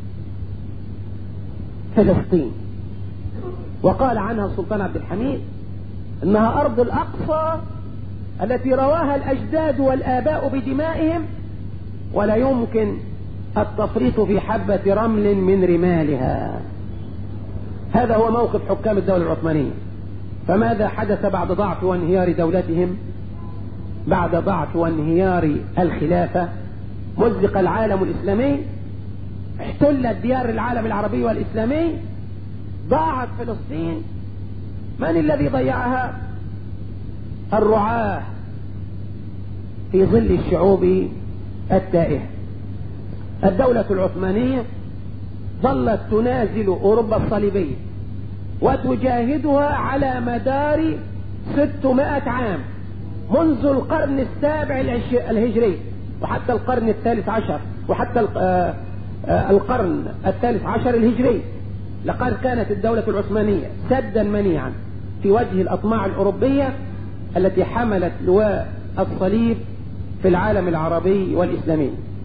فلسطين وقال عنها السلطان عبد الحميد انها ارض الاقصى التي رواها الاجداد والاباء بدمائهم ولا يمكن التفريط في حبة رمل من رمالها هذا هو موقف حكام الدولة العثمانية فماذا حدث بعد ضعف وانهيار دولتهم بعد ضعف وانهيار الخلافة مزق العالم الإسلامي احتلت ديار العالم العربي والإسلامي ضاعت فلسطين من الذي ضيعها الرعاة في ظل الشعوب التائهة الدولة العثمانية ظلت تنازل أوروبا الصليبية وتجاهدها على مدار 600 عام منذ القرن السابع الهجري وحتى القرن الثالث عشر وحتى القرن الثالث عشر الهجري لقد كانت الدولة العثمانية سدا منيعا في وجه الأطماع الأوروبية التي حملت لواء الصليب في العالم العربي والإسلامي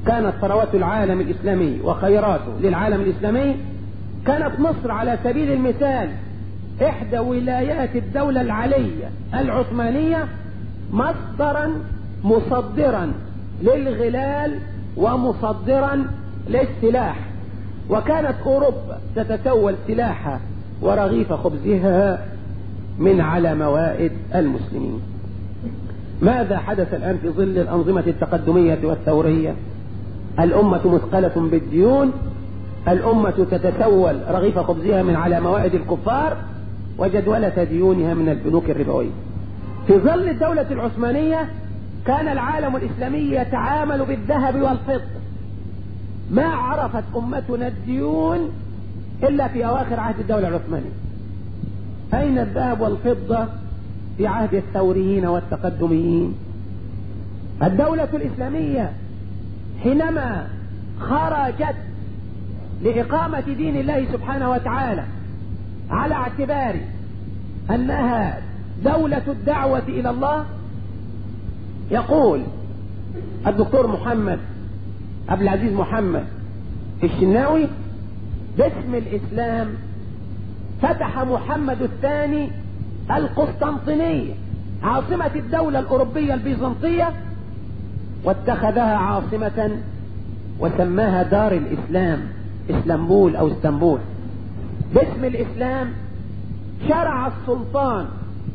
كانت ثروات العالم الإسلامي وخيراته للعالم الإسلامي كانت مصر على سبيل المثال إحدى ولايات الدولة العلية العثمانية مصدرا مصدرا للغلال ومصدرا للسلاح وكانت أوروبا تتسول سلاحها ورغيف خبزها من على موائد المسلمين ماذا حدث الآن في ظل الأنظمة التقدمية والثورية الأمة مثقلة بالديون الأمة تتسول رغيف خبزها من على موائد الكفار وجدولة ديونها من البنوك الربوية في ظل الدولة العثمانية كان العالم الإسلامي يتعامل بالذهب والفضة ما عرفت أمتنا الديون إلا في أواخر عهد الدولة العثمانية أين الذهب والفضة في عهد الثوريين والتقدميين الدولة الإسلامية حينما خرجت لإقامة دين الله سبحانه وتعالى على اعتبار أنها دولة الدعوة إلى الله يقول الدكتور محمد عبد العزيز محمد الشناوي باسم الإسلام فتح محمد الثاني القسطنطينية عاصمة الدولة الأوروبية البيزنطية واتخذها عاصمة وسماها دار الإسلام اسلامبول أو اسطنبول باسم الإسلام شرع السلطان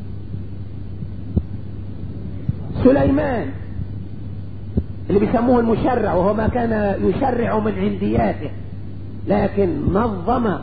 سليمان اللي بيسموه المشرع وهو ما كان يشرع من عندياته لكن نظم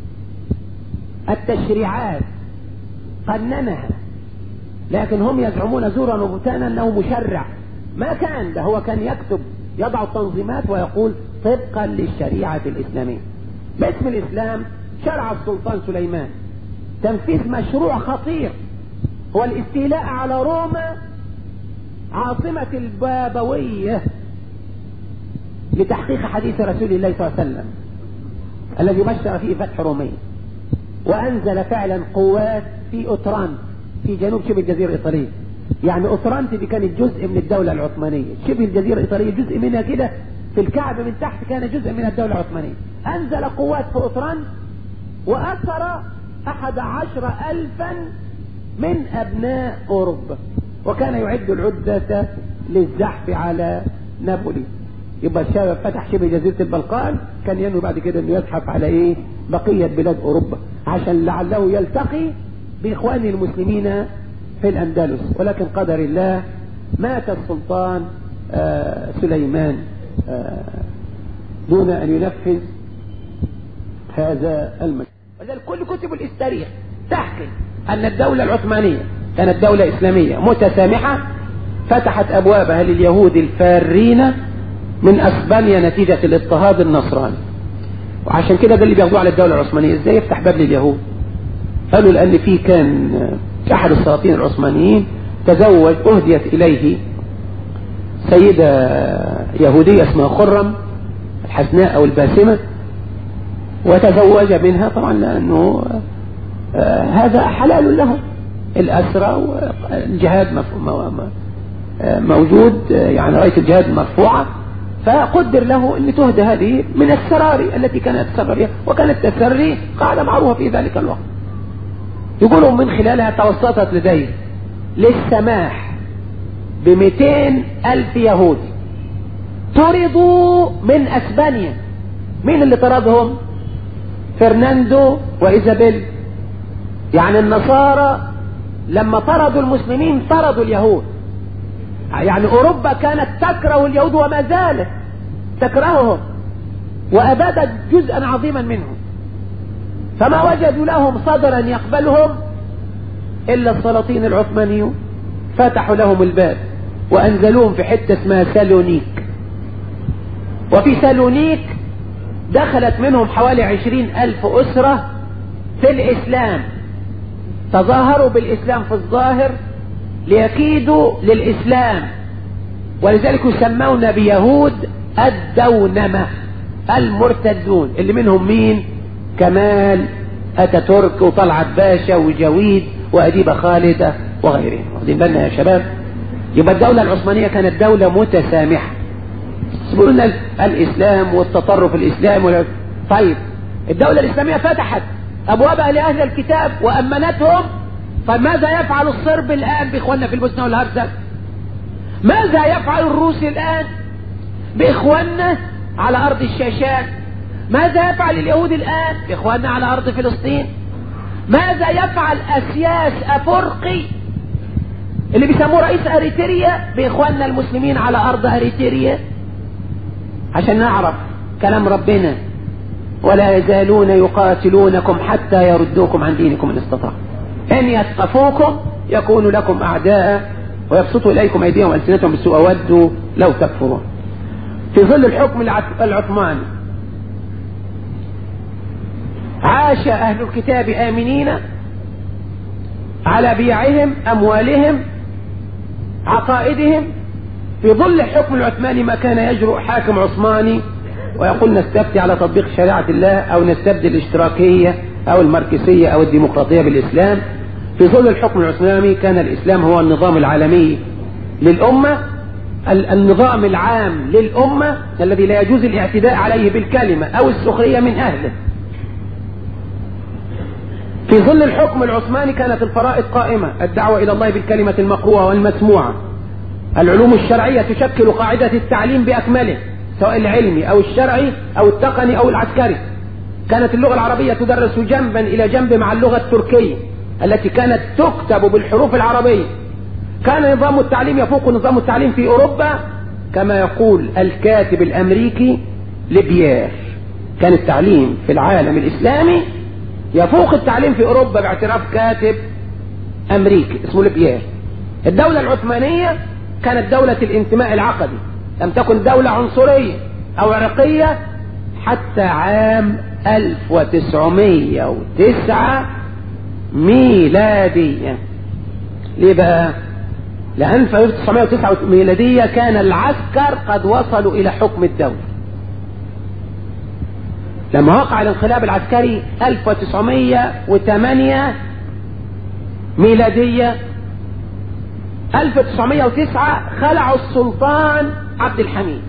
التشريعات قننها لكن هم يزعمون زورا وبهتانا انه مشرع ما كان ده هو كان يكتب يضع التنظيمات ويقول طبقا للشريعة الإسلامية باسم الإسلام شرع السلطان سليمان تنفيذ مشروع خطير هو الاستيلاء على روما عاصمة البابوية لتحقيق حديث رسول الله صلى الله عليه وسلم الذي بشر فيه فتح رومية وأنزل فعلا قوات في أوترانت في جنوب شبه الجزيرة الإيطالية يعني أوترانت دي كانت جزء من الدولة العثمانية شبه الجزيرة الإيطالية جزء منها كده في الكعب من تحت كان جزء من الدولة العثمانية أنزل قوات في أوترانت وأسر أحد عشر ألفا من أبناء أوروبا وكان يعد العدة للزحف على نابولي يبقى الشباب فتح شبه جزيرة البلقان كان ينوي بعد كده انه يزحف على ايه بقية بلاد اوروبا عشان لعله يلتقي باخوانه المسلمين في الاندلس ولكن قدر الله مات السلطان آه سليمان آه دون ان ينفذ هذا المشروع ولذلك كل كتب التاريخ تحكي ان الدولة العثمانية كانت دولة اسلامية متسامحة فتحت ابوابها لليهود الفارين من اسبانيا نتيجة الاضطهاد النصراني وعشان كده ده اللي بياخدوه على الدولة العثمانية ازاي يفتح باب لليهود قالوا لان في كان احد السلاطين العثمانيين تزوج اهديت اليه سيدة يهودية اسمها خرم الحسناء او الباسمة وتزوج منها طبعا لانه آه هذا حلال له الاسرى والجهاد موجود يعني راية الجهاد مرفوعة فقدر له ان تهدى هذه من السراري التي كانت تسرى بها وكانت تسري قاعدة معروفة في ذلك الوقت يقولوا من خلالها توسطت لديه للسماح بمئتين ألف يهودي طردوا من أسبانيا مين اللي طردهم فرناندو وإيزابيل يعني النصارى لما طردوا المسلمين طردوا اليهود يعني أوروبا كانت تكره اليهود وما زالت تكرههم وأبادت جزءا عظيما منهم فما وجدوا لهم صدرا يقبلهم إلا السلاطين العثمانيون فتحوا لهم الباب وأنزلوهم في حتة اسمها سالونيك وفي سالونيك دخلت منهم حوالي عشرين ألف أسرة في الإسلام تظاهروا بالإسلام في الظاهر ليكيدوا للإسلام ولذلك يسمون بيهود الدونمة المرتدون اللي منهم مين كمال أتاتورك وطلعت باشا وجويد وأديبة خالدة وغيرهم واخدين بالنا يا شباب يبقى الدولة العثمانية كانت دولة متسامحة بيقولوا لنا الاسلام والتطرف الاسلامي ولا طيب الدولة الاسلامية فتحت ابوابها لاهل الكتاب وامنتهم فماذا يفعل الصرب الان باخواننا في البوسنة والهرسك ماذا يفعل الروس الان باخواننا على ارض الشاشات ماذا يفعل اليهود الان باخواننا على ارض فلسطين ماذا يفعل اسياس افرقي اللي بيسموه رئيس اريتريا باخواننا المسلمين على ارض اريتريا عشان نعرف كلام ربنا ولا يزالون يقاتلونكم حتى يردوكم عن دينكم ان استطاعوا ان يثقفوكم يكونوا لكم اعداء ويبسطوا اليكم ايديهم والسنتهم بالسوء ودوا لو تكفرون في ظل الحكم العثماني عاش اهل الكتاب امنين على بيعهم اموالهم عقائدهم في ظل الحكم العثماني ما كان يجرؤ حاكم عثماني ويقول نستفتي على تطبيق شريعة الله أو نستبدل الاشتراكية أو الماركسية أو الديمقراطية بالإسلام في ظل الحكم العثماني كان الإسلام هو النظام العالمي للأمة النظام العام للأمة الذي لا يجوز الاعتداء عليه بالكلمة أو السخرية من أهله في ظل الحكم العثماني كانت الفرائض قائمة الدعوة إلى الله بالكلمة المقروءة والمسموعة العلوم الشرعية تشكل قاعدة التعليم بأكمله سواء العلمي أو الشرعي أو التقني أو العسكري كانت اللغة العربية تدرس جنبا إلى جنب مع اللغة التركية التي كانت تكتب بالحروف العربية كان نظام التعليم يفوق نظام التعليم في أوروبا كما يقول الكاتب الأمريكي لبيير كان التعليم في العالم الإسلامي يفوق التعليم في أوروبا باعتراف كاتب أمريكي اسمه لبيير الدولة العثمانية كانت دولة الانتماء العقدي لم تكن دولة عنصرية أو عرقية حتى عام 1909 ميلادية ليه بقى لأن في 1909 ميلادية كان العسكر قد وصلوا إلى حكم الدولة لما وقع الانقلاب العسكري 1908 ميلادية 1909 خلعوا السلطان عبد الحميد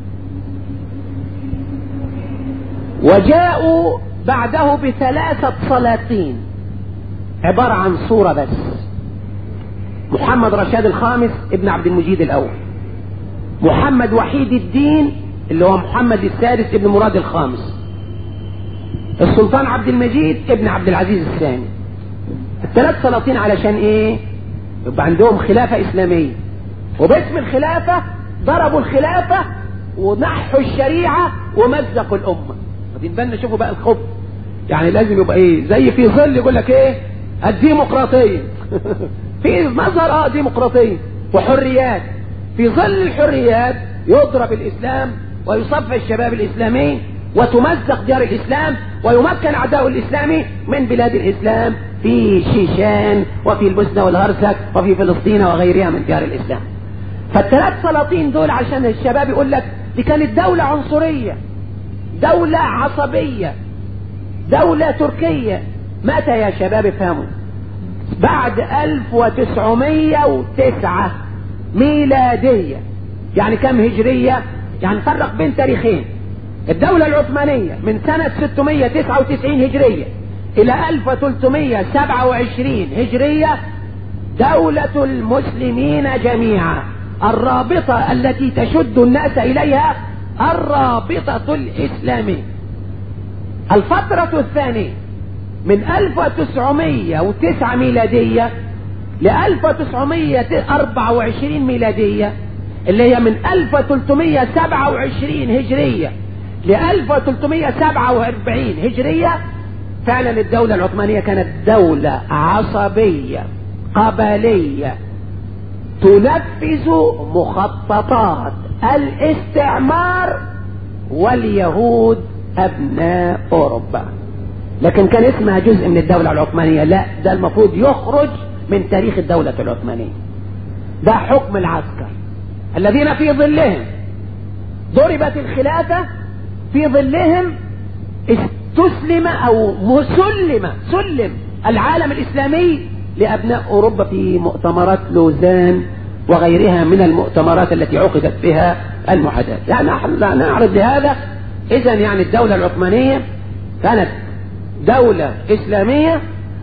وجاءوا بعده بثلاثة سلاطين عبارة عن صورة بس محمد رشاد الخامس ابن عبد المجيد الأول محمد وحيد الدين اللي هو محمد السادس ابن مراد الخامس السلطان عبد المجيد ابن عبد العزيز الثاني الثلاث سلاطين علشان ايه يبقى عندهم خلافة اسلامية وباسم الخلافة ضربوا الخلافة ونحوا الشريعة ومزقوا الامة واخدين بالنا شوفوا بقى الخبز يعني لازم يبقى ايه زي في ظل يقول لك ايه الديمقراطية في مظهر اه ديمقراطية وحريات في ظل الحريات يضرب الاسلام ويصفى الشباب الاسلامي وتمزق ديار الاسلام ويمكن اعداء الاسلام من بلاد الاسلام في شيشان وفي البوسنة والهرسك وفي فلسطين وغيرها من ديار الاسلام فالثلاث سلاطين دول عشان الشباب يقول لك دي كانت دولة عنصرية دولة عصبية دولة تركية متى يا شباب افهموا بعد 1909 ميلادية يعني كم هجرية يعني فرق بين تاريخين الدولة العثمانية من سنة 699 هجرية إلى 1327 هجرية دولة المسلمين جميعا الرابطة التي تشد الناس إليها الرابطة الإسلامية الفترة الثانية من 1909 ميلادية ل 1924 ميلادية اللي هي من 1327 هجرية ل 1347 هجرية فعلا الدولة العثمانية كانت دولة عصبية قبلية تنفذ مخططات الاستعمار واليهود ابناء اوروبا لكن كان اسمها جزء من الدولة العثمانية لا ده المفروض يخرج من تاريخ الدولة العثمانية ده حكم العسكر الذين في ظلهم ضربت الخلافة في ظلهم استسلم او مسلم سلم العالم الاسلامي لابناء اوروبا في مؤتمرات لوزان وغيرها من المؤتمرات التي عقدت بها المعاداة لا نعرض لهذا إذا يعني الدولة العثمانية كانت دولة إسلامية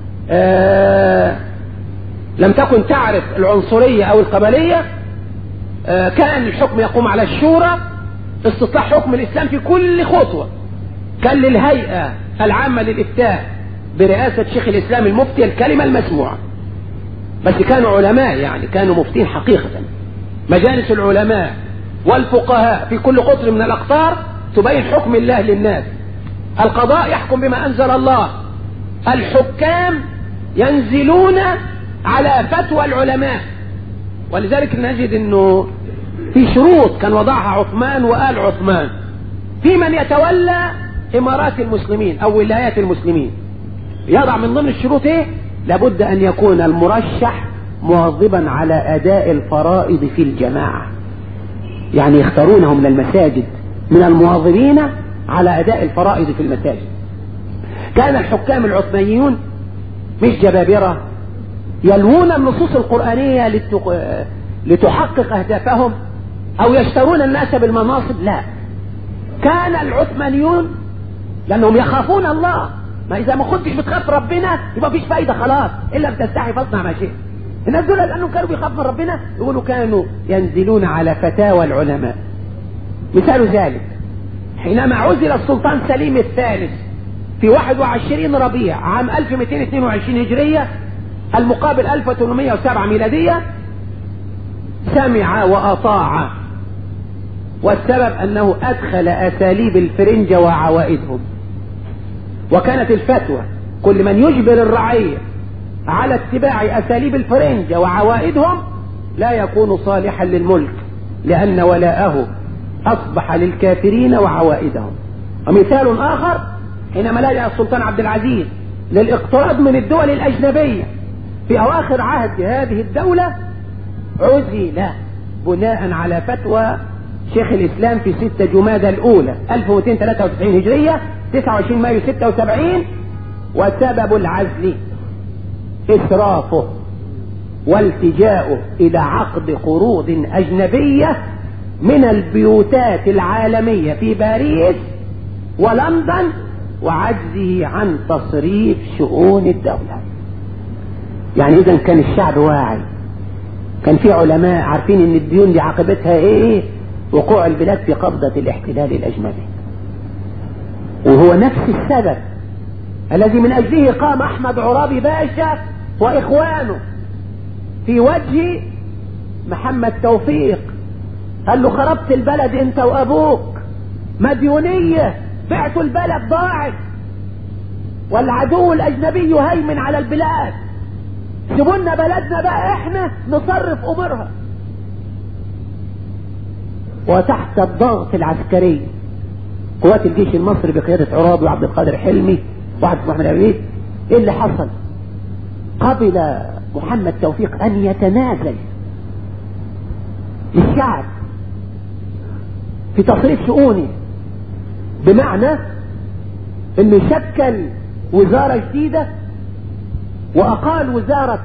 آه لم تكن تعرف العنصرية أو القبلية آه كان الحكم يقوم على الشورى استطلاع حكم الإسلام في كل خطوة كان للهيئة العامة للإفتاء برئاسة شيخ الإسلام المفتي الكلمة المسموعة بس كانوا علماء يعني كانوا مفتين حقيقة مجالس العلماء والفقهاء في كل قطر من الأقطار تبين حكم الله للناس القضاء يحكم بما أنزل الله الحكام ينزلون على فتوى العلماء ولذلك نجد انه في شروط كان وضعها عثمان وآل عثمان في من يتولى إمارات المسلمين أو ولايات المسلمين يضع من ضمن الشروط إيه؟ لابد أن يكون المرشح مواظبا على أداء الفرائض في الجماعة يعني يختارونه من المساجد من المواظبين على أداء الفرائض في المساجد كان الحكام العثمانيون مش جبابرة يلوون النصوص القرآنية لتحقق أهدافهم أو يشترون الناس بالمناصب لا كان العثمانيون لأنهم يخافون الله ما إذا ما كنتش بتخاف ربنا يبقى مفيش فايدة خلاص إلا بتستحي فاصنع ما شئت الناس دول لأنهم كانوا بيخافوا من ربنا يقولوا كانوا ينزلون على فتاوى العلماء مثال ذلك حينما عزل السلطان سليم الثالث في 21 ربيع عام 1222 هجرية المقابل 1807 ميلادية سمع وأطاع والسبب أنه أدخل أساليب الفرنجة وعوائدهم وكانت الفتوى كل من يجبر الرعية على اتباع أساليب الفرنجة وعوائدهم لا يكون صالحا للملك لأن ولاءه أصبح للكافرين وعوائدهم ومثال آخر حينما لجأ السلطان عبد العزيز للاقتراض من الدول الأجنبية في أواخر عهد هذه الدولة عزل بناء على فتوى شيخ الإسلام في 6 جمادى الأولى 1293 هجرية 29 مايو 76 وسبب العزل إسرافه والتجاؤه إلى عقد قروض أجنبية من البيوتات العالمية في باريس ولندن وعجزه عن تصريف شؤون الدولة يعني إذا كان الشعب واعي كان في علماء عارفين ان الديون دي عاقبتها ايه وقوع البلاد في قبضة الاحتلال الاجنبي وهو نفس السبب الذي من اجله قام احمد عرابي باشا واخوانه في وجه محمد توفيق قال له خربت البلد انت وابوك مديونية بعتوا البلد ضاعت والعدو الاجنبي يهيمن على البلاد سيبونا بلدنا بقى احنا نصرف امورها وتحت الضغط العسكري قوات الجيش المصري بقيادة عرابي وعبد القادر حلمي وعبد محمد عبيد ايه اللي حصل قبل محمد توفيق ان يتنازل للشعب في تصريف شؤونه بمعنى انه شكل وزارة جديدة واقال وزارة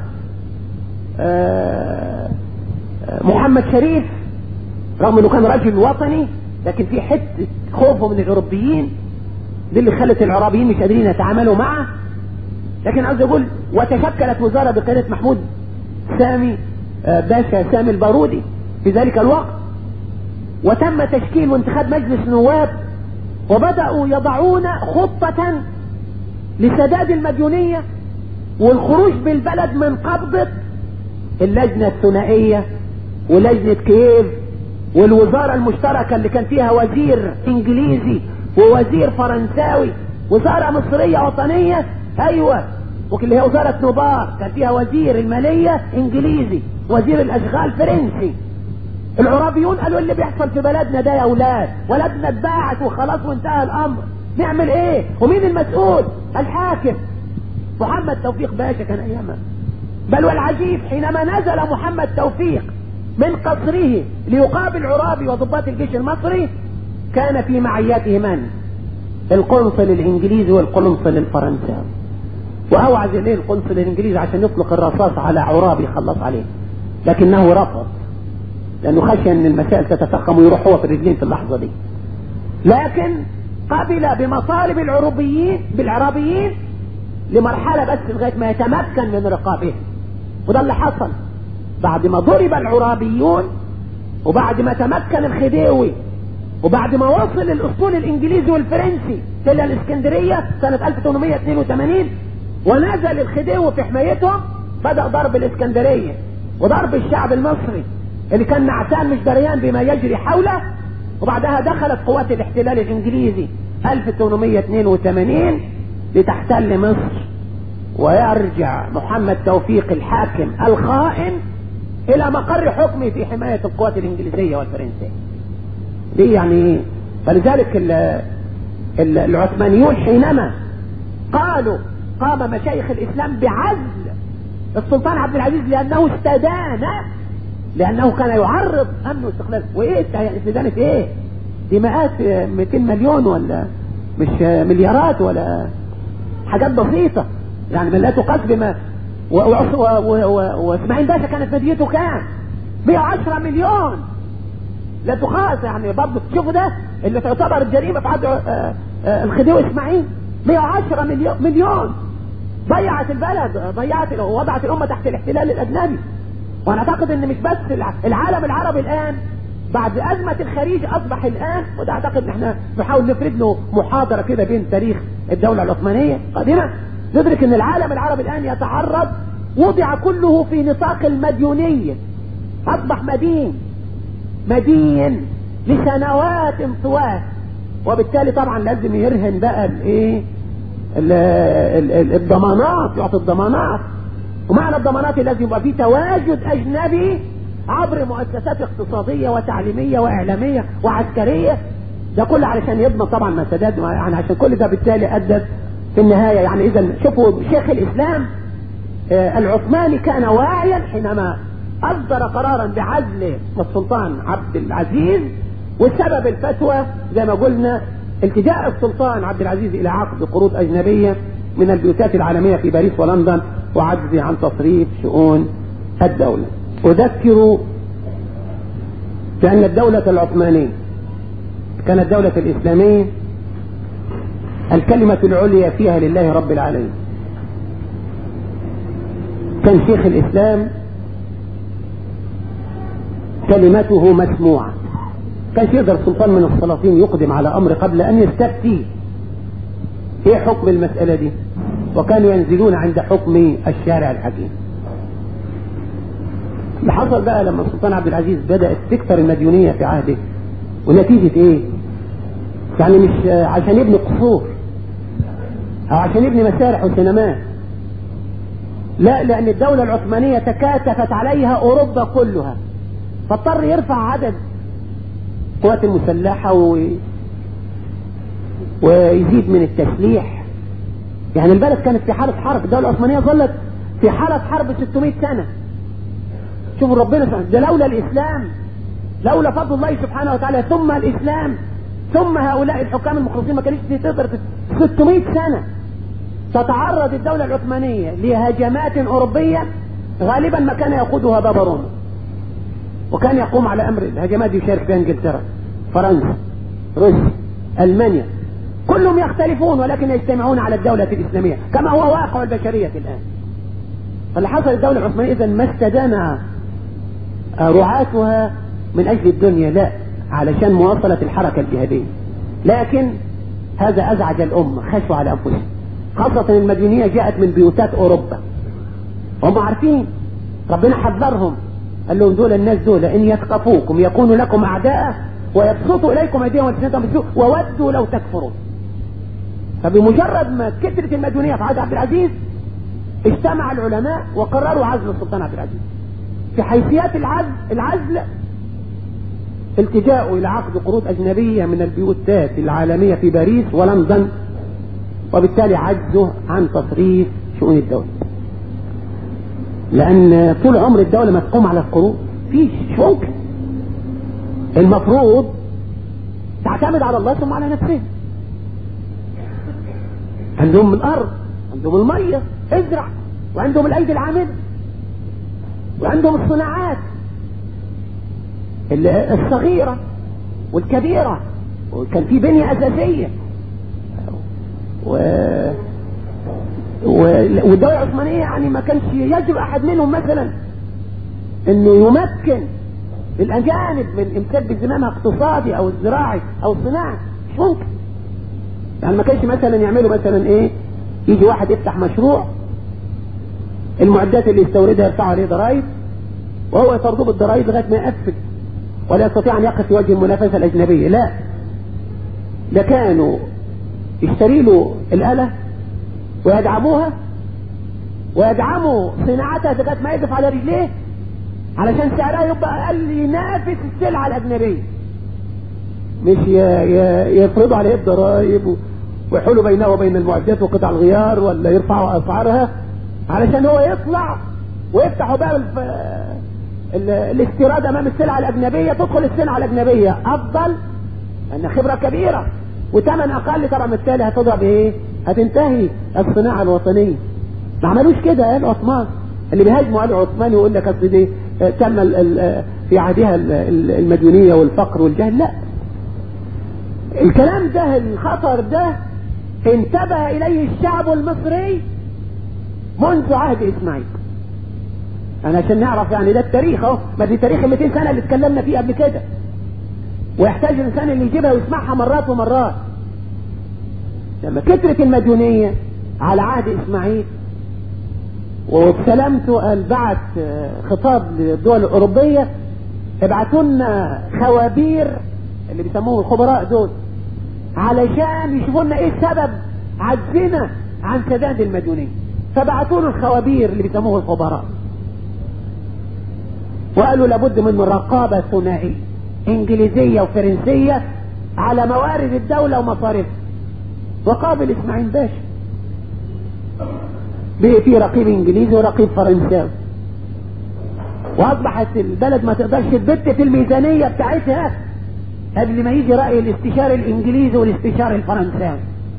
محمد شريف رغم انه كان رجل وطني لكن في حته خوفه من الاوروبيين دي اللي خلت العرابيين مش قادرين يتعاملوا معه لكن عاوز اقول وتشكلت وزاره بقياده محمود سامي باشا سامي البارودي في ذلك الوقت وتم تشكيل وانتخاب مجلس نواب وبداوا يضعون خطه لسداد المديونيه والخروج بالبلد من قبضه اللجنه الثنائيه ولجنه كييف والوزارة المشتركة اللي كان فيها وزير انجليزي ووزير فرنساوي وزارة مصرية وطنية ايوه واللي هي وزارة نوبار كان فيها وزير المالية انجليزي وزير الاشغال فرنسي العرابيون قالوا اللي بيحصل في بلدنا ده يا اولاد ولدنا اتباعت وخلاص وانتهى الامر نعمل ايه ومين المسؤول الحاكم محمد توفيق باشا كان ايامها بل والعجيب حينما نزل محمد توفيق من قصره ليقابل عرابي وضباط الجيش المصري كان في معيته من القنصل الانجليزي والقنصل الفرنساوي واوعز اليه القنصل الانجليزي عشان يطلق الرصاص على عرابي يخلص عليه لكنه رفض لأنه خشي أن المسائل تتفخم ويروح هو في الرجلين في اللحظة دي لكن قبل بمطالب العربيين بالعربيين لمرحلة بس لغاية ما يتمكن من رقابهم وده اللي حصل بعد ما ضرب العرابيون وبعد ما تمكن الخديوي وبعد ما وصل الاسطول الانجليزي والفرنسي الى الاسكندرية سنة 1882 ونزل الخديوي في حمايتهم بدأ ضرب الاسكندرية وضرب الشعب المصري اللي كان نعسان مش دريان بما يجري حوله وبعدها دخلت قوات الاحتلال الانجليزي 1882 لتحتل مصر ويرجع محمد توفيق الحاكم الخائن الى مقر حكمه في حماية القوات الانجليزية والفرنسية دي يعني فلذلك ال ال العثمانيون حينما قالوا قام مشايخ الاسلام بعزل السلطان عبد العزيز لانه استدان لانه كان يعرض امن واستقلال وايه استدانة ايه دي مئات 200 مليون ولا مش مليارات ولا حاجات بسيطة يعني من لا تقاس بما واسماعيل باشا كانت مديته كام 110 مليون لا تقاس يعني برضه تشوفوا ده اللي تعتبر الجريمه في عهد الخديوي اسماعيل 110 مليون مليون ضيعت البلد ضيعت وضعت الامه تحت الاحتلال الاجنبي وانا اعتقد ان مش بس العالم العربي الان بعد ازمه الخليج اصبح الان وده اعتقد ان احنا نحاول نفرد له محاضره كده بين تاريخ الدوله العثمانيه قادمه ندرك ان العالم العربي الان يتعرض وضع كله في نطاق المديونيه اصبح مدين مدين لسنوات طوال وبالتالي طبعا لازم يرهن بقى الايه الضمانات يعطي الضمانات ومعنى الضمانات لازم يبقى في تواجد اجنبي عبر مؤسسات اقتصادية وتعليمية واعلامية وعسكرية ده كله علشان يضمن طبعا ما سداد يعني عشان كل ده بالتالي ادى في النهاية يعني اذا شوفوا شيخ الاسلام آه العثماني كان واعيا حينما اصدر قرارا بعزل السلطان عبد العزيز والسبب الفتوى زي ما قلنا التجاء السلطان عبد العزيز الى عقد قروض اجنبية من البيوتات العالمية في باريس ولندن وعجزه عن تصريف شؤون الدولة اذكر بان الدولة العثمانية كانت دولة الاسلامية الكلمة العليا فيها لله رب العالمين كان شيخ الاسلام كلمته مسموعة كان يقدر سلطان من السلاطين يقدم على امر قبل ان يستفتي ايه حكم المسألة دي وكانوا ينزلون عند حكم الشارع الحكيم اللي حصل بقى لما السلطان عبد العزيز بدأت تكثر المديونية في عهده ونتيجة ايه يعني مش عشان يبني قصور او عشان يبني مسارح وسينمات لا لان الدولة العثمانية تكاتفت عليها اوروبا كلها فاضطر يرفع عدد القوات المسلحة و... ويزيد من التسليح يعني البلد كانت في حالة حرب الدولة العثمانية ظلت في حالة حرب 600 سنة شوفوا ربنا سبحانه ده لولا الإسلام لولا فضل الله سبحانه وتعالى ثم الإسلام ثم هؤلاء الحكام المخلصين ما كانتش تقدر 600 سنة تتعرض الدولة العثمانية لهجمات أوروبية غالبا ما كان يقودها بابا روما وكان يقوم على أمر الهجمات دي يشارك فيها إنجلترا فرنسا روسيا ألمانيا كلهم يختلفون ولكن يجتمعون على الدولة الإسلامية كما هو واقع البشرية الآن فاللي حصل الدولة العثمانية إذا ما استدان رعاتها من أجل الدنيا لا علشان مواصلة الحركة الجهادية لكن هذا أزعج الأمة خشوا على أنفسهم خاصة المدينية جاءت من بيوتات أوروبا هم عارفين ربنا حذرهم قال لهم دول الناس دول إن يثقفوكم يكونوا لكم أعداء ويبسطوا إليكم أيديهم وألسنتهم بالسوء وودوا لو تكفرون فبمجرد ما كثرت المديونية في عهد عبد العزيز اجتمع العلماء وقرروا عزل السلطان عبد العزيز في حيثيات العزل العزل التجاء الى عقد قروض اجنبية من البيوتات العالمية في باريس ولندن وبالتالي عجزه عن تصريف شؤون الدولة لان طول عمر الدولة ما تقوم على القروض فيش مش ممكن المفروض تعتمد على الله ثم على نفسها عندهم الارض عندهم المية ازرع وعندهم الايدي العاملة وعندهم الصناعات الصغيرة والكبيرة وكان في بنية أساسية و... و... والدولة العثمانية يعني ما كانش يجب أحد منهم مثلا انه يمكن الاجانب من امساك بزمامها اقتصادي او الزراعي او الصناعي مش ممكن يعني ما كانش مثلا يعملوا مثلا ايه يجي واحد يفتح مشروع المعدات اللي يستوردها يرفعوا عليه ضرائب وهو يطردوه بالضرائب لغايه ما يقفل ولا يستطيع ان يقف في وجه المنافسه الاجنبيه لا ده كانوا يشتري له الاله ويدعموها ويدعموا صناعتها لغايه ما يقف على رجليه علشان سعرها يبقى اقل ينافس السلعه الاجنبيه مش يفرضوا عليه الضرائب ويحولوا بينه وبين المعدات وقطع الغيار ولا يرفعوا اسعارها علشان هو يطلع ويفتحوا باب الاستيراد امام السلعه الاجنبيه تدخل السلعه الاجنبيه افضل لان خبره كبيره وثمن اقل طبعا بالتالي هتضرب ايه؟ هتنتهي الصناعه الوطنيه ما عملوش كده قال عثمان اللي بيهاجموا علي عثمان يقول لك اصل دي تم في عهدها المديونيه والفقر والجهل لا الكلام ده الخطر ده انتبه اليه الشعب المصري منذ عهد اسماعيل انا عشان نعرف يعني ده التاريخ اهو ما دي تاريخ ال 200 سنه اللي اتكلمنا فيه قبل كده ويحتاج الانسان اللي يجيبها ويسمعها مرات ومرات لما كثرت المديونيه على عهد اسماعيل وبسلامته قال بعت خطاب للدول الاوروبيه ابعتوا لنا خوابير اللي بيسموه الخبراء دول علشان يشوفوا لنا ايه سبب عجزنا عن سداد المديونيه فبعتوا له الخوابير اللي بيسموه الخبراء وقالوا لابد من رقابه ثنائيه انجليزيه وفرنسيه على موارد الدوله ومصاريفها وقابل اسماعيل باشا بقي في رقيب انجليزي ورقيب فرنساوي واصبحت البلد ما تقدرش تبت في الميزانيه بتاعتها قبل ما يجي راي الاستشاري الانجليزي والاستشاري الفرنساوي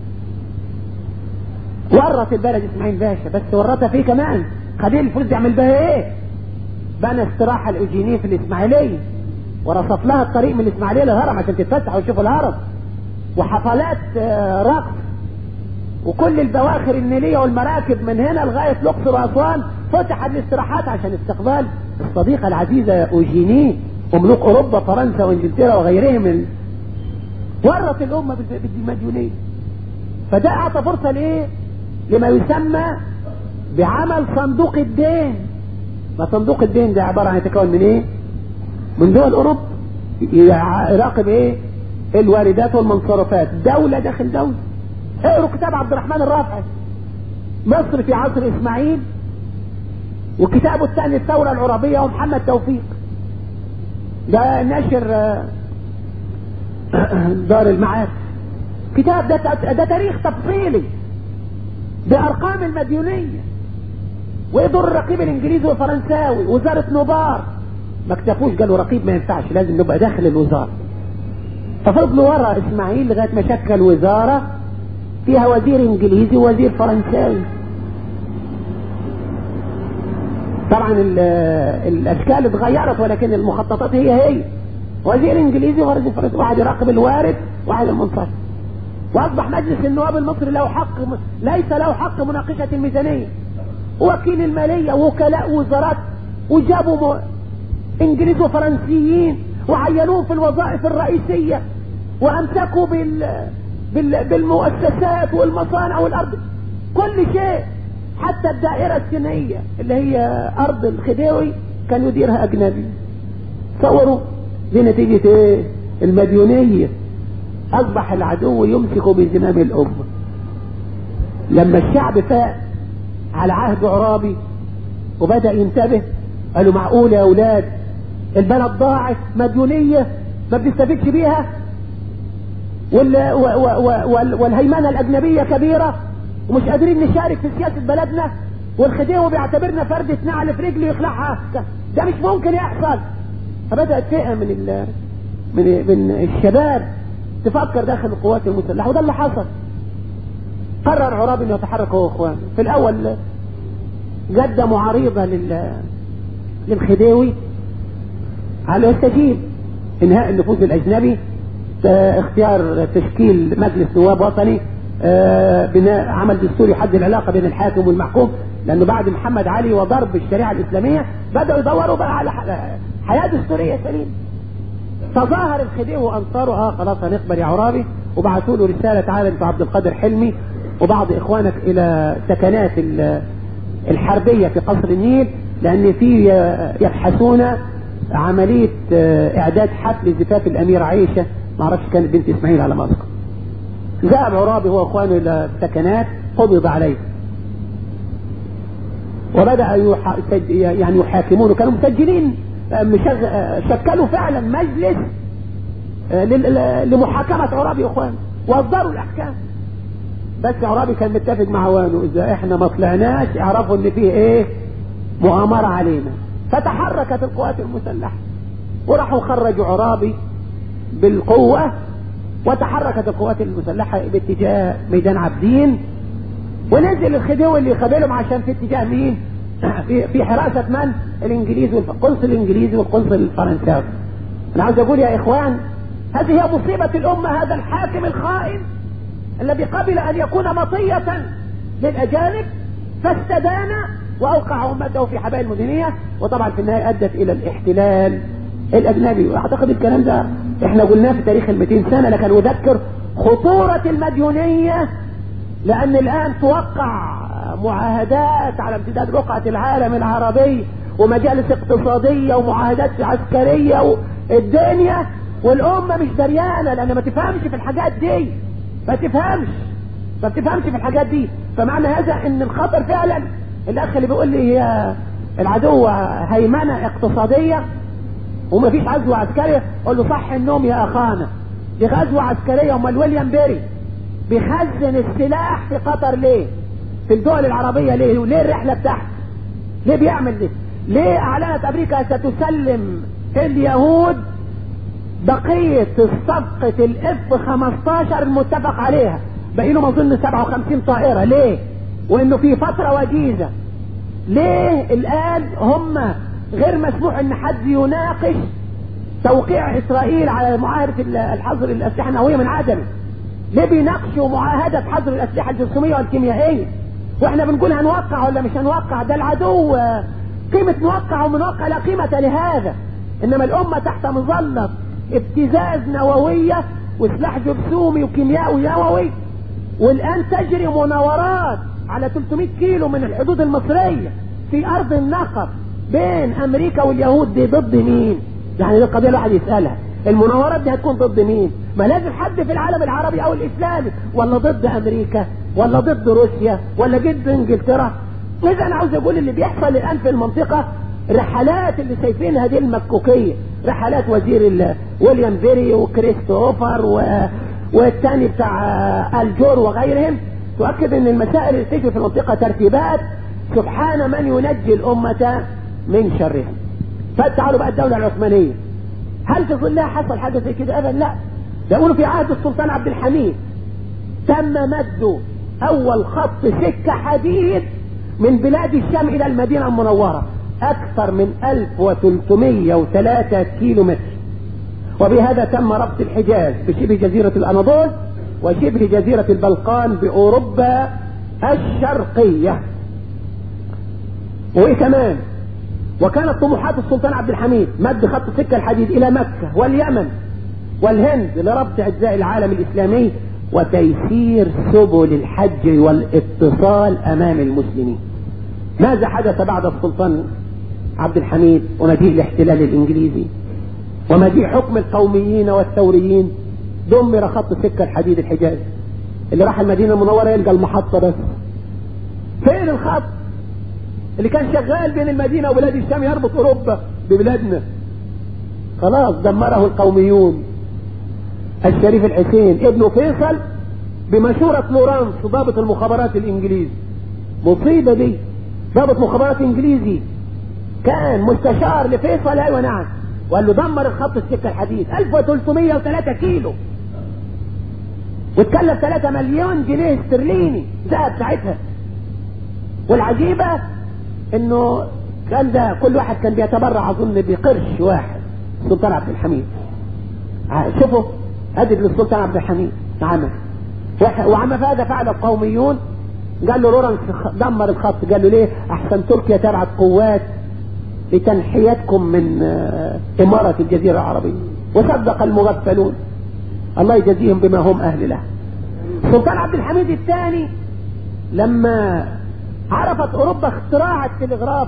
ورط البلد اسماعيل باشا بس ورطها فيه كمان خد الفلوس يعمل بها ايه بنى استراحه الاوجينيه في الاسماعيليه ورصف لها الطريق من الاسماعيليه للهرم عشان تتفسح وتشوف الهرم وحفلات رقص وكل البواخر النيليه والمراكب من هنا لغايه الاقصر واسوان فتحت الاستراحات عشان استقبال الصديقه العزيزه اوجينيه وملوك اوروبا فرنسا وانجلترا وغيرهم من ورط الامه بالمديونيه فده اعطى فرصه لايه؟ لما يسمى بعمل صندوق الدين ما صندوق الدين ده عباره عن يتكون من ايه؟ من دول اوروبا يراقب ايه؟ الواردات والمنصرفات دوله داخل دوله اقروا كتاب عبد الرحمن الرافعي مصر في عصر اسماعيل وكتابه الثاني الثوره العربيه ومحمد توفيق ده نشر دار المعارف كتاب ده ده تاريخ تفصيلي بارقام المديونيه ويدور الرقيب الانجليزي والفرنساوي وزاره نوبار ما اكتفوش قالوا رقيب ما ينفعش لازم نبقى داخل الوزاره ففضلوا ورا اسماعيل لغايه ما شكل وزاره فيها وزير انجليزي ووزير فرنساوي طبعا الاشكال اتغيرت ولكن المخططات هي هي وزير انجليزي ووزير فرنسي واحد يراقب الوارد واحد المنصرف واصبح مجلس النواب المصري له حق ليس له حق مناقشه الميزانيه وكيل الماليه وكلاء وزارات وجابوا م... انجليز وفرنسيين وعينوهم في الوظائف الرئيسيه وامسكوا بال... بال... بالمؤسسات والمصانع والارض كل شيء حتى الدائرة الصينية اللي هي أرض الخديوي كان يديرها أجنبي تصوروا دي نتيجة إيه؟ المديونية أصبح العدو يمسك بزمام الأمة لما الشعب فاق على عهد عرابي وبدأ ينتبه قالوا معقول يا أولاد البلد ضاعت مديونية ما بنستفيدش بيها وال... وال... والهيمنة الأجنبية كبيرة ومش قادرين نشارك في سياسة بلدنا والخديوي بيعتبرنا فردة نعل في رجله يخلعها ده مش ممكن يحصل فبدأت فئة من ال... من من الشباب تفكر داخل القوات المسلحة وده اللي حصل قرر عرابي انه يتحرك هو واخوانه في الاول قدموا عريضة لل... للخديوي على يستجيب انهاء النفوذ الاجنبي اختيار تشكيل مجلس نواب وطني بناء عمل دستوري يحدد العلاقه بين الحاكم والمحكوم لانه بعد محمد علي وضرب الشريعه الاسلاميه بداوا يدوروا بقى على حياه دستوريه سليمه تظاهر الخديوي وانصاره اه خلاص هنقبل يا عرابي وبعثوا له رساله تعالى انت عبد القادر حلمي وبعض اخوانك الى سكنات الحربيه في قصر النيل لان في يبحثون عمليه اعداد حفل زفاف الاميره عائشه ما اعرفش كانت بنت اسماعيل على ما اذكر ذهب عرابي هو واخوانه الى السكنات قبض عليه وبدا يح... يعني يحاكمونه كانوا مسجلين مشغ... شكلوا فعلا مجلس لمحاكمه عرابي واخوانه واصدروا الاحكام بس عرابي كان متفق مع وانه اذا احنا ما طلعناش اعرفوا ان فيه ايه مؤامره علينا فتحركت القوات المسلحه وراحوا خرجوا عرابي بالقوه وتحركت القوات المسلحه باتجاه ميدان عابدين ونزل الخديوي اللي يقابلهم عشان في اتجاه مين؟ في في حراسه من؟ الانجليز والقنصل الانجليزي والقنصل الفرنساوي. انا عاوز اقول يا اخوان هذه هي مصيبه الامه هذا الحاكم الخائن الذي قبل ان يكون مطيه للاجانب فاستدان واوقع امته في حبائل المدنيه وطبعا في النهايه ادت الى الاحتلال الاجنبي واعتقد الكلام ده احنا قلناه في تاريخ ال 200 سنه لكن اذكر خطوره المديونيه لان الان توقع معاهدات على امتداد رقعه العالم العربي ومجالس اقتصاديه ومعاهدات عسكريه والدنيا والامه مش دريانه لان ما تفهمش في الحاجات دي ما تفهمش ما بتفهمش في الحاجات دي فمعنى هذا ان الخطر فعلا الاخ اللي بيقول لي هي العدو هيمنه اقتصاديه ومفيش غزوه عسكريه اقول له صح النوم يا اخانا دي غزوه عسكريه امال ويليام بيري بيخزن السلاح في قطر ليه؟ في الدول العربيه ليه؟ وليه الرحله بتاعته؟ ليه بيعمل ده؟ ليه اعلنت امريكا ستسلم اليهود بقيه صفقه الاف 15 المتفق عليها باقي له ما اظن 57 طائره ليه؟ وانه في فتره وجيزه ليه الان هم غير مسموح ان حد يناقش توقيع اسرائيل على معاهده الحظر الاسلحه النوويه من عدمه ليه بيناقشوا معاهده حظر الاسلحه الجرثوميه والكيميائيه واحنا بنقول هنوقع ولا مش هنوقع ده العدو قيمه نوقع ومنوقع لا قيمه لهذا انما الامه تحت مظله ابتزاز نوويه وسلاح جرثومي وكيميائي نووي والان تجري مناورات على 300 كيلو من الحدود المصريه في ارض النقب بين امريكا واليهود دي ضد مين؟ يعني دي القضيه الواحد يسالها المناورات دي هتكون ضد مين؟ ما لازم حد في العالم العربي او الاسلامي ولا ضد امريكا ولا ضد روسيا ولا ضد انجلترا اذا انا عاوز اقول اللي بيحصل الان في المنطقه رحلات اللي شايفينها دي المكوكيه رحلات وزير ويليام بيري وكريستوفر و... والثاني بتاع الجور وغيرهم تؤكد ان المسائل اللي تجري في المنطقه ترتيبات سبحان من ينجي الامه من شرها فتعالوا بقى الدوله العثمانيه هل في ظلها حصل حاجه زي كده ابدا لا ده يقولوا في عهد السلطان عبد الحميد تم مد اول خط سكه حديد من بلاد الشام الى المدينه المنوره اكثر من 1303 كيلو متر وبهذا تم ربط الحجاز بشبه جزيرة الأناضول وشبه جزيرة البلقان بأوروبا الشرقية وإيه كمان وكانت طموحات السلطان عبد الحميد مد خط سكة الحديد إلى مكة واليمن والهند لربط أجزاء العالم الإسلامي وتيسير سبل الحج والاتصال أمام المسلمين ماذا حدث بعد السلطان عبد الحميد ومجيء الاحتلال الإنجليزي ومجيء حكم القوميين والثوريين دمر خط سكة الحديد الحجاز اللي راح المدينة المنورة يلقى المحطة بس فين الخط اللي كان شغال بين المدينة وبلاد الشام يربط أوروبا ببلادنا خلاص دمره القوميون الشريف الحسين ابن فيصل بمشورة لورانس ضابط المخابرات الإنجليزي مصيبة دي ضابط مخابرات إنجليزي كان مستشار لفيصل أيوة نعم وقال له دمر الخط السكة الحديد 1303 كيلو وتكلف 3 مليون جنيه استرليني ذهب ساعتها والعجيبة انه كان ده كل واحد كان بيتبرع اظن بقرش واحد السلطان عبد الحميد شوفوا ادي للسلطان عبد الحميد عمل وعما فهذا فعل القوميون قال له لورنس دمر الخط قال له ليه احسن تركيا تبعت قوات لتنحيتكم من امارة الجزيرة العربية وصدق المغفلون الله يجزيهم بما هم اهل له السلطان عبد الحميد الثاني لما عرفت اوروبا اختراع التلغراف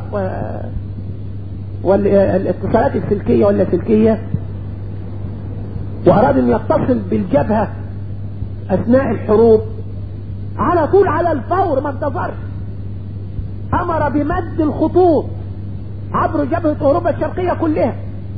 والاتصالات السلكية ولا سلكية واراد ان يتصل بالجبهة اثناء الحروب على طول على الفور ما انتظرش امر بمد الخطوط عبر جبهة اوروبا الشرقية كلها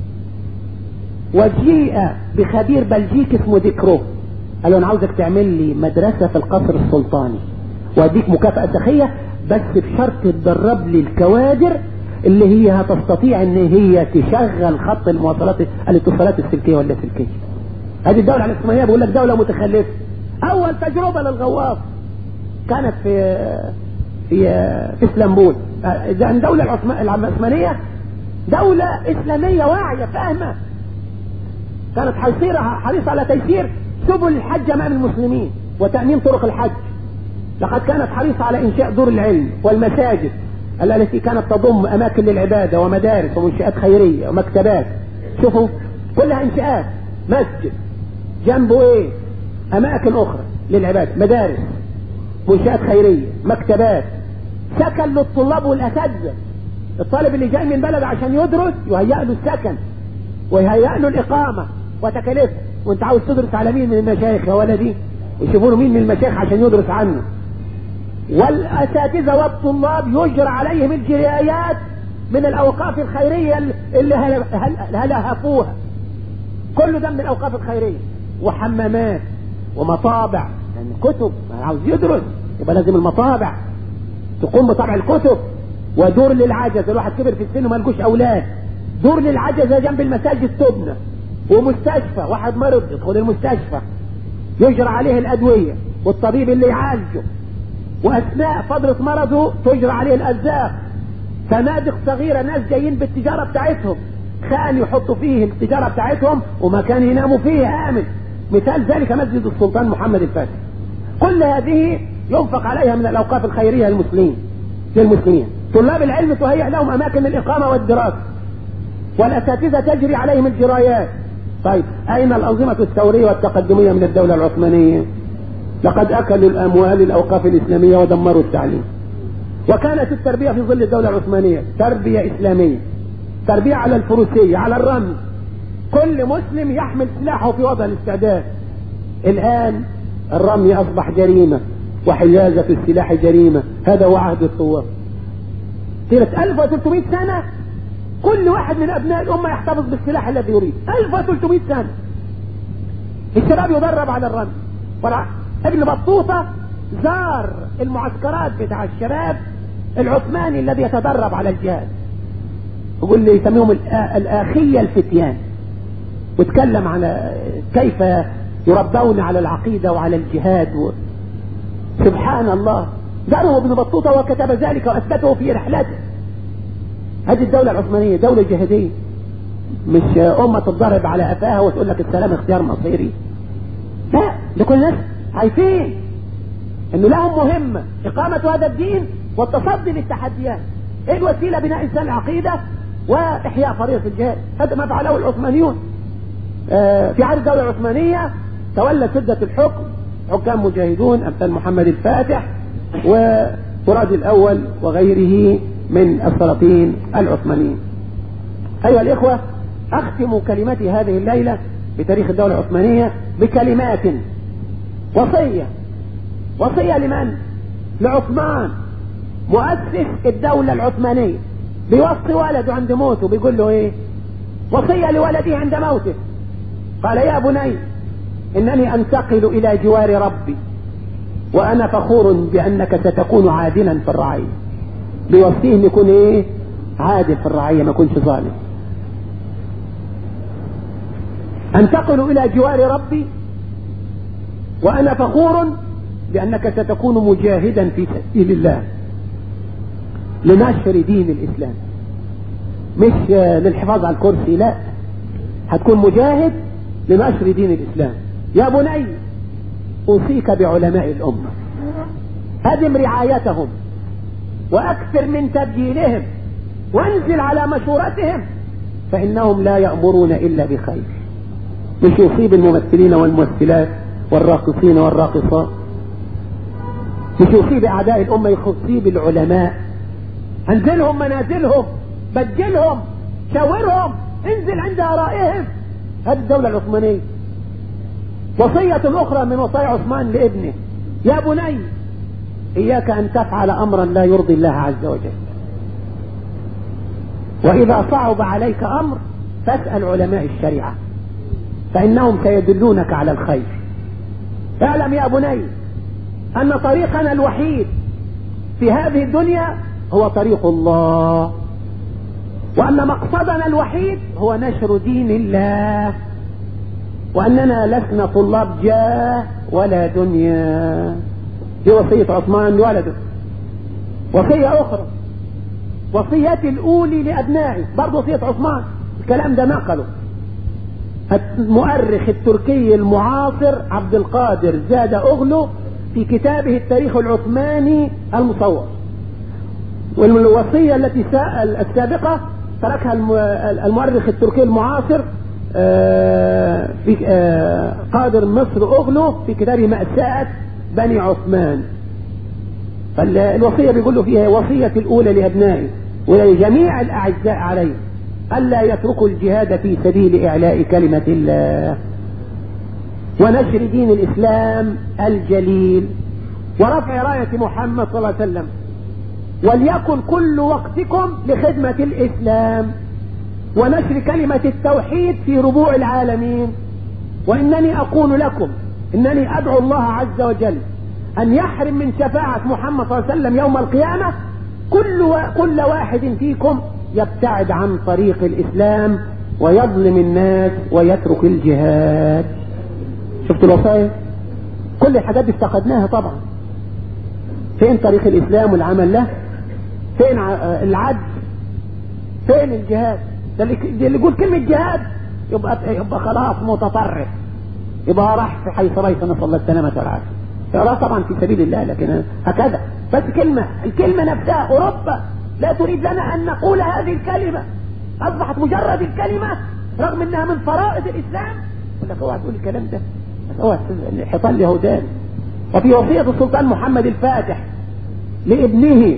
وجيء بخبير بلجيكي اسمه ديكرو قال له انا عاوزك تعمل لي مدرسة في القصر السلطاني واديك مكافأة سخية بس بشرط تدرب لي الكوادر اللي هي هتستطيع ان هي تشغل خط المواصلات الاتصالات السلكية ولا السلكية هذه الدولة العثمانية بيقول لك دولة متخلفة اول تجربة للغواص كانت في في في اسلامبول الدولة العثمانية دولة اسلامية واعية فاهمة كانت حريصة على تيسير سبل الحج امام المسلمين وتأمين طرق الحج لقد كانت حريصة على انشاء دور العلم والمساجد التي كانت تضم اماكن للعبادة ومدارس ومنشآت خيرية ومكتبات شوفوا كلها انشاءات مسجد جنبه ايه اماكن اخرى للعبادة مدارس منشآت خيرية مكتبات سكن للطلاب والاساتذة الطالب اللي جاي من بلد عشان يدرس يهيأ له السكن ويهيأ له الاقامة وتكاليفه وانت عاوز تدرس على مين من المشايخ يا ولدي يشوفوا له مين من المشايخ عشان يدرس عنه والاساتذه والطلاب يجرى عليهم الجريايات من الاوقاف الخيريه اللي هلهفوها كل ده من الاوقاف الخيريه وحمامات ومطابع يعني كتب عاوز يدرس يبقى لازم المطابع تقوم بطبع الكتب ودور للعجز الواحد كبر في السن وما لقوش اولاد دور للعجزه جنب المساجد تبنى ومستشفى واحد مرض يدخل المستشفى يجرى عليه الادويه والطبيب اللي يعالجه واثناء فتره مرضه تجرى عليه الارزاق فنادق صغيره ناس جايين بالتجاره بتاعتهم خان يحطوا فيه التجاره بتاعتهم ومكان يناموا فيه امن مثال ذلك مسجد السلطان محمد الفاتح كل هذه ينفق عليها من الاوقاف الخيريه للمسلمين للمسلمين طلاب العلم تهيئ لهم اماكن الاقامه والدراسه والاساتذه تجري عليهم الجرايات طيب اين الانظمه الثوريه والتقدميه من الدوله العثمانيه لقد اكلوا الاموال الاوقاف الاسلاميه ودمروا التعليم وكانت التربيه في ظل الدوله العثمانيه تربيه اسلاميه تربيه على الفروسيه على الرمي كل مسلم يحمل سلاحه في وضع الاستعداد الان الرمي اصبح جريمه وحيازه السلاح جريمه هذا هو عهد الثوار سيره 1300 سنه كل واحد من ابناء الامه يحتفظ بالسلاح الذي يريد 1300 سنه الشباب يدرب على الرمي ابن بطوطة زار المعسكرات بتاع الشباب العثماني الذي يتدرب على الجهاد يقول لي يسميهم الآخية الفتيان وتكلم على كيف يربون على العقيدة وعلى الجهاد و... سبحان الله زاره ابن بطوطة وكتب ذلك وأثبته في رحلته هذه الدولة العثمانية دولة جهادية مش أمة تضرب على قفاها وتقول لك السلام اختيار مصيري لا لكل الناس عارفين انه لهم مهمة اقامة هذا الدين والتصدي للتحديات ايه الوسيلة بناء انسان العقيدة واحياء فريضة الجهاد هذا ما فعله العثمانيون آه في عهد الدولة العثمانية تولى سدة الحكم حكام مجاهدون امثال محمد الفاتح وفراد الاول وغيره من السلاطين العثمانيين ايها الاخوة اختم كلمتي هذه الليلة بتاريخ الدولة العثمانية بكلمات وصية وصية لمن؟ لعثمان مؤسس الدولة العثمانية بيوصي ولده عند موته بيقول له ايه وصية لولده عند موته قال يا بني انني انتقل الى جوار ربي وانا فخور بانك ستكون عادلا في الرعية بيوصيه ان يكون ايه عادل في الرعية ما يكونش ظالم انتقل الى جوار ربي وانا فخور بانك ستكون مجاهدا في سبيل الله لنشر دين الاسلام مش للحفاظ على الكرسي لا هتكون مجاهد لنشر دين الإسلام يا بني أوصيك بعلماء الأمة هدم رعايتهم وأكثر من تبجيلهم وانزل على مشورتهم فإنهم لا يأمرون إلا بخير مش يصيب الممثلين والممثلات والراقصين والراقصات مش يصيب أعداء الأمة يصيب العلماء انزلهم منازلهم بجلهم شاورهم انزل عند آرائهم هذه الدولة العثمانية وصية أخرى من وصايا عثمان لابنه يا بني إياك أن تفعل أمرا لا يرضي الله عز وجل وإذا صعب عليك أمر فاسأل علماء الشريعة فإنهم سيدلونك على الخير اعلم يا بني أن طريقنا الوحيد في هذه الدنيا هو طريق الله وأن مقصدنا الوحيد هو نشر دين الله وأننا لسنا طلاب جاه ولا دنيا دي وصية عثمان لولده وصية أخرى وصيتي الأولي لأبنائي برضه وصية عثمان الكلام ده نقله المؤرخ التركي المعاصر عبد القادر زاد أغلو في كتابه التاريخ العثماني المصور والوصية التي السابقة تركها المؤرخ التركي المعاصر في قادر مصر أغلو في كتابه مأساة بني عثمان فالوصية بيقول له فيها وصية الأولى لأبنائي ولجميع الأعزاء عليه ألا يتركوا الجهاد في سبيل إعلاء كلمة الله ونشر دين الإسلام الجليل ورفع راية محمد صلى الله عليه وسلم وليكن كل وقتكم لخدمة الإسلام ونشر كلمة التوحيد في ربوع العالمين وإنني أقول لكم إنني أدعو الله عز وجل أن يحرم من شفاعة محمد صلى الله عليه وسلم يوم القيامة كل و... كل واحد فيكم يبتعد عن طريق الإسلام ويظلم الناس ويترك الجهاد شفت الوصايا كل الحاجات دي افتقدناها طبعا فين طريق الإسلام والعمل له فين العدل فين الجهاد ده اللي يقول كلمة جهاد يبقى يبقى خلاص متطرف يبقى راح في حيث ريث نسأل الله السلامة والعافية يراه طبعا في سبيل الله لكن هكذا بس كلمة الكلمة نفسها أوروبا لا تريد لنا أن نقول هذه الكلمة أصبحت مجرد الكلمة رغم أنها من فرائض الإسلام يقول لك اوعى تقول الكلام ده اوعى حيطان اليهودان وفي وصية السلطان محمد الفاتح لابنه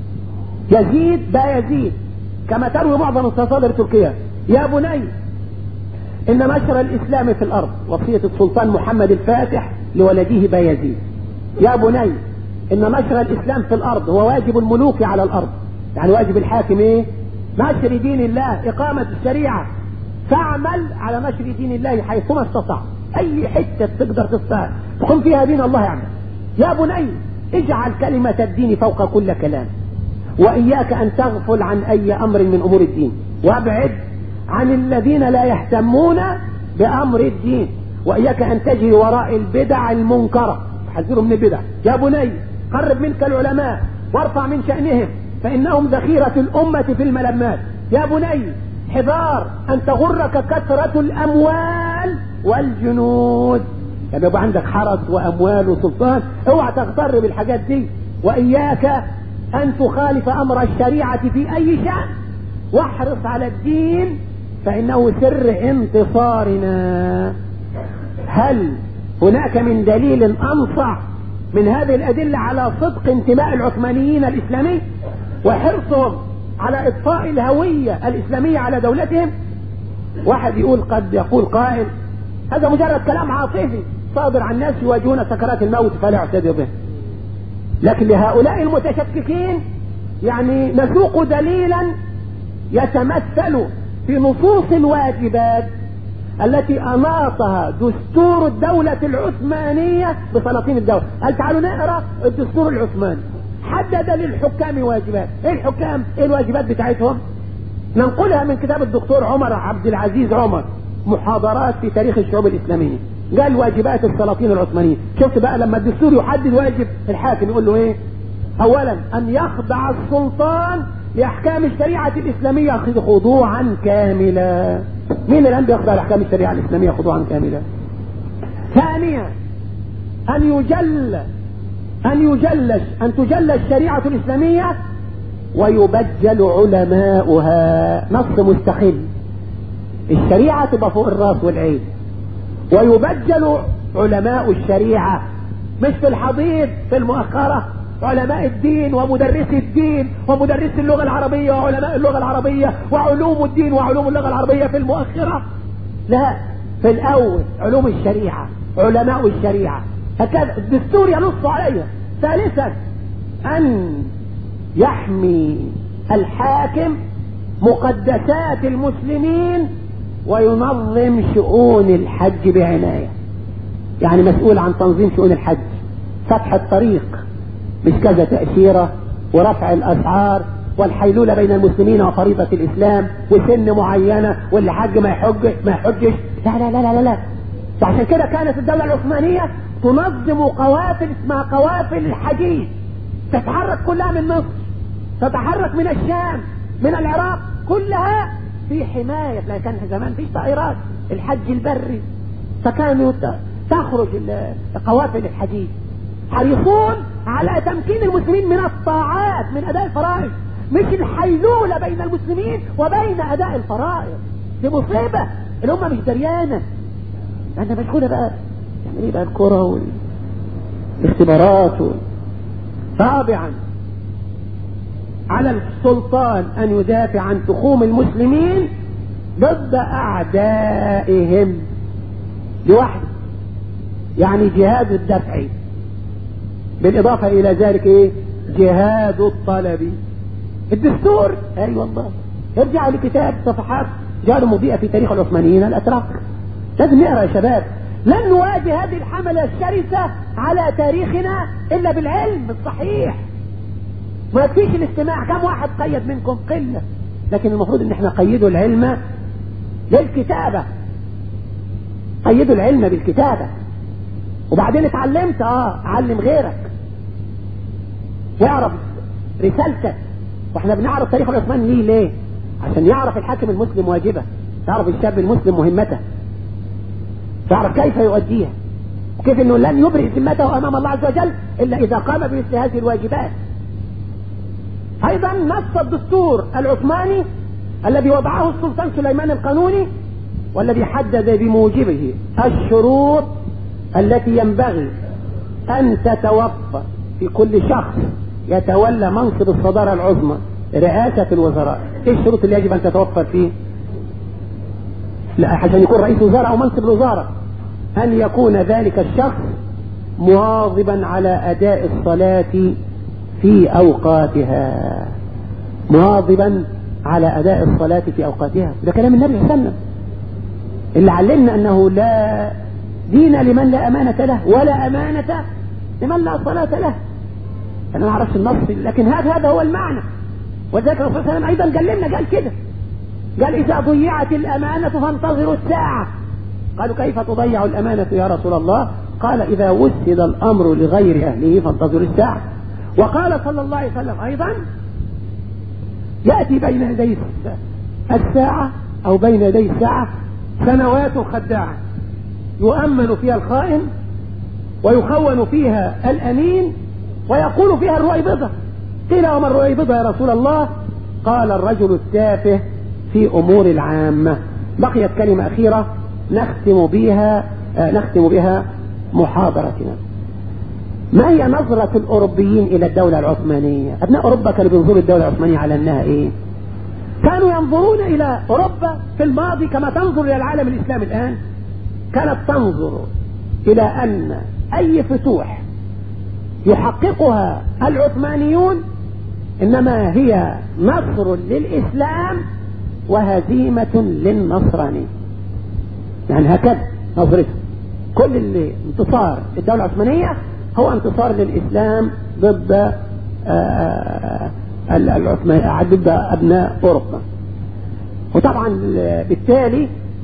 يزيد با يزيد كما تروي معظم المصادر التركية يا بني إن نشر الإسلام في الأرض وصية السلطان محمد الفاتح لولده بايزيد يا بني إن نشر الإسلام في الأرض هو واجب الملوك على الأرض يعني واجب الحاكم إيه؟ نشر دين الله إقامة الشريعة فاعمل على نشر دين الله حيثما استطاع أي حتة تقدر تستطيع تقوم فيها دين الله يعني يا بني اجعل كلمة الدين فوق كل كلام وإياك أن تغفل عن أي أمر من أمور الدين وابعد عن الذين لا يهتمون بأمر الدين وإياك أن تجري وراء البدع المنكرة حذرهم من البدع يا بني قرب منك العلماء وارفع من شأنهم فإنهم ذخيرة الأمة في الملمات يا بني حذار أن تغرك كثرة الأموال والجنود يعني يبقى عندك حرس وأموال وسلطان اوعى تغتر بالحاجات دي وإياك أن تخالف أمر الشريعة في أي شأن واحرص على الدين فإنه سر انتصارنا هل هناك من دليل أنصع من هذه الأدلة على صدق انتماء العثمانيين الإسلامي وحرصهم على إطفاء الهوية الإسلامية على دولتهم واحد يقول قد يقول قائل هذا مجرد كلام عاطفي صادر عن ناس يواجهون سكرات الموت فلا يعتذر به لكن لهؤلاء المتشككين يعني نسوق دليلا يتمثل في نصوص الواجبات التي أناطها دستور الدولة العثمانية بسلاطين الدولة قال تعالوا نقرأ الدستور العثماني حدد للحكام واجبات ايه الحكام ايه الواجبات بتاعتهم ننقلها من كتاب الدكتور عمر عبد العزيز عمر محاضرات في تاريخ الشعوب الإسلامية قال واجبات السلاطين العثمانيين شفت بقى لما الدستور يحدد واجب الحاكم يقول له ايه اولا ان يخضع السلطان لاحكام الشريعة الاسلامية خضوعا كاملا مين الآن بيخضع لأحكام الشريعة الإسلامية خضوعا كاملا ثانيا أن يجل أن يجل أن تجل الشريعة الإسلامية ويبجل علماؤها نص مستقل الشريعة تبقى فوق الراس والعين ويبجل علماء الشريعة مش في الحضيض في المؤخرة علماء الدين ومدرسي الدين ومدرسي اللغة العربية وعلماء اللغة العربية وعلوم الدين وعلوم اللغة العربية في المؤخرة لا في الأول علوم الشريعة علماء الشريعة هكذا الدستور ينص عليها ثالثا أن يحمي الحاكم مقدسات المسلمين وينظم شؤون الحج بعناية يعني مسؤول عن تنظيم شؤون الحج فتح الطريق مش كذا تأشيرة ورفع الأسعار والحيلولة بين المسلمين وفريضة الإسلام وسن معينة واللي حج ما يحج ما يحجش لا لا لا لا لا وعشان كده كانت الدولة العثمانية تنظم قوافل اسمها قوافل الحجيج تتحرك كلها من مصر تتحرك من الشام من العراق كلها في حماية لأن كان زمان فيش طائرات الحج البري فكانوا تخرج قوافل الحجيج حريصون على تمكين المسلمين من الطاعات من أداء الفرائض مش الحيلولة بين المسلمين وبين أداء الفرائض دي مصيبة الأمة مش دريانة لأنها مشغولة بقى يعني ايه بقى الكرة والاختبارات وال... رابعا على السلطان أن يدافع عن تخوم المسلمين ضد أعدائهم لوحده يعني جهاد الدفع بالإضافة إلى ذلك إيه جهاد الطلب الدستور أي أيوة والله ارجعوا لكتاب صفحات جار مضيئة في تاريخ العثمانيين الأتراك لازم نقرأ يا شباب لن نواجه هذه الحملة الشرسة على تاريخنا إلا بالعلم الصحيح ما فيش الاستماع كم واحد قيد منكم قلة لكن المفروض ان احنا قيدوا العلم بالكتابة قيدوا العلم بالكتابة وبعدين اتعلمت اه علم غيرك واعرف رسالتك واحنا بنعرف تاريخ العثماني ليه ليه عشان يعرف الحاكم المسلم واجبه يعرف الشاب المسلم مهمته يعرف كيف يؤديها وكيف انه لن يبرئ ذمته امام الله عز وجل الا اذا قام بمثل هذه الواجبات ايضا نص الدستور العثماني الذي وضعه السلطان سليمان القانوني والذي حدد بموجبه الشروط التي ينبغي ان تتوفر في كل شخص يتولى منصب الصدارة العظمى رئاسة الوزراء ايه الشروط اللي يجب ان تتوفر فيه لا عشان يكون رئيس وزراء او منصب الوزارة ان يكون ذلك الشخص مواظبا على اداء الصلاة في اوقاتها مواظبا على اداء الصلاة في اوقاتها ده كلام النبي صلى الله عليه وسلم اللي علمنا انه لا دين لمن لا امانة له ولا امانة لمن لا صلاة له انا ما اعرفش النص لكن هذا هذا هو المعنى وذلك الرسول صلى الله عليه وسلم ايضا كلمنا قال كده قال اذا ضيعت الامانة فانتظروا الساعة قالوا كيف تضيع الامانة يا رسول الله قال اذا وسد الامر لغير اهله فانتظروا الساعة وقال صلى الله عليه وسلم ايضا يأتي بين يدي الساعة او بين يدي الساعة سنوات خداعة يؤمن فيها الخائن ويخون فيها الامين ويقول فيها الرويبضة قيل وما الرويبضة يا رسول الله قال الرجل التافه في امور العامة بقيت كلمة اخيرة نختم بها آه نختم بها محاضرتنا ما هي نظرة الاوروبيين الى الدولة العثمانية ابناء اوروبا كانوا بينظروا الدولة العثمانية على انها ايه كانوا ينظرون الى اوروبا في الماضي كما تنظر الى العالم الاسلامي الان كانت تنظر الى ان اي فتوح يحققها العثمانيون انما هي نصر للاسلام وهزيمة للنصرانية يعني هكذا نظرته كل اللي انتصار الدولة العثمانية هو انتصار للاسلام ضد العثمان ضد ابناء اوروبا وطبعا بالتالي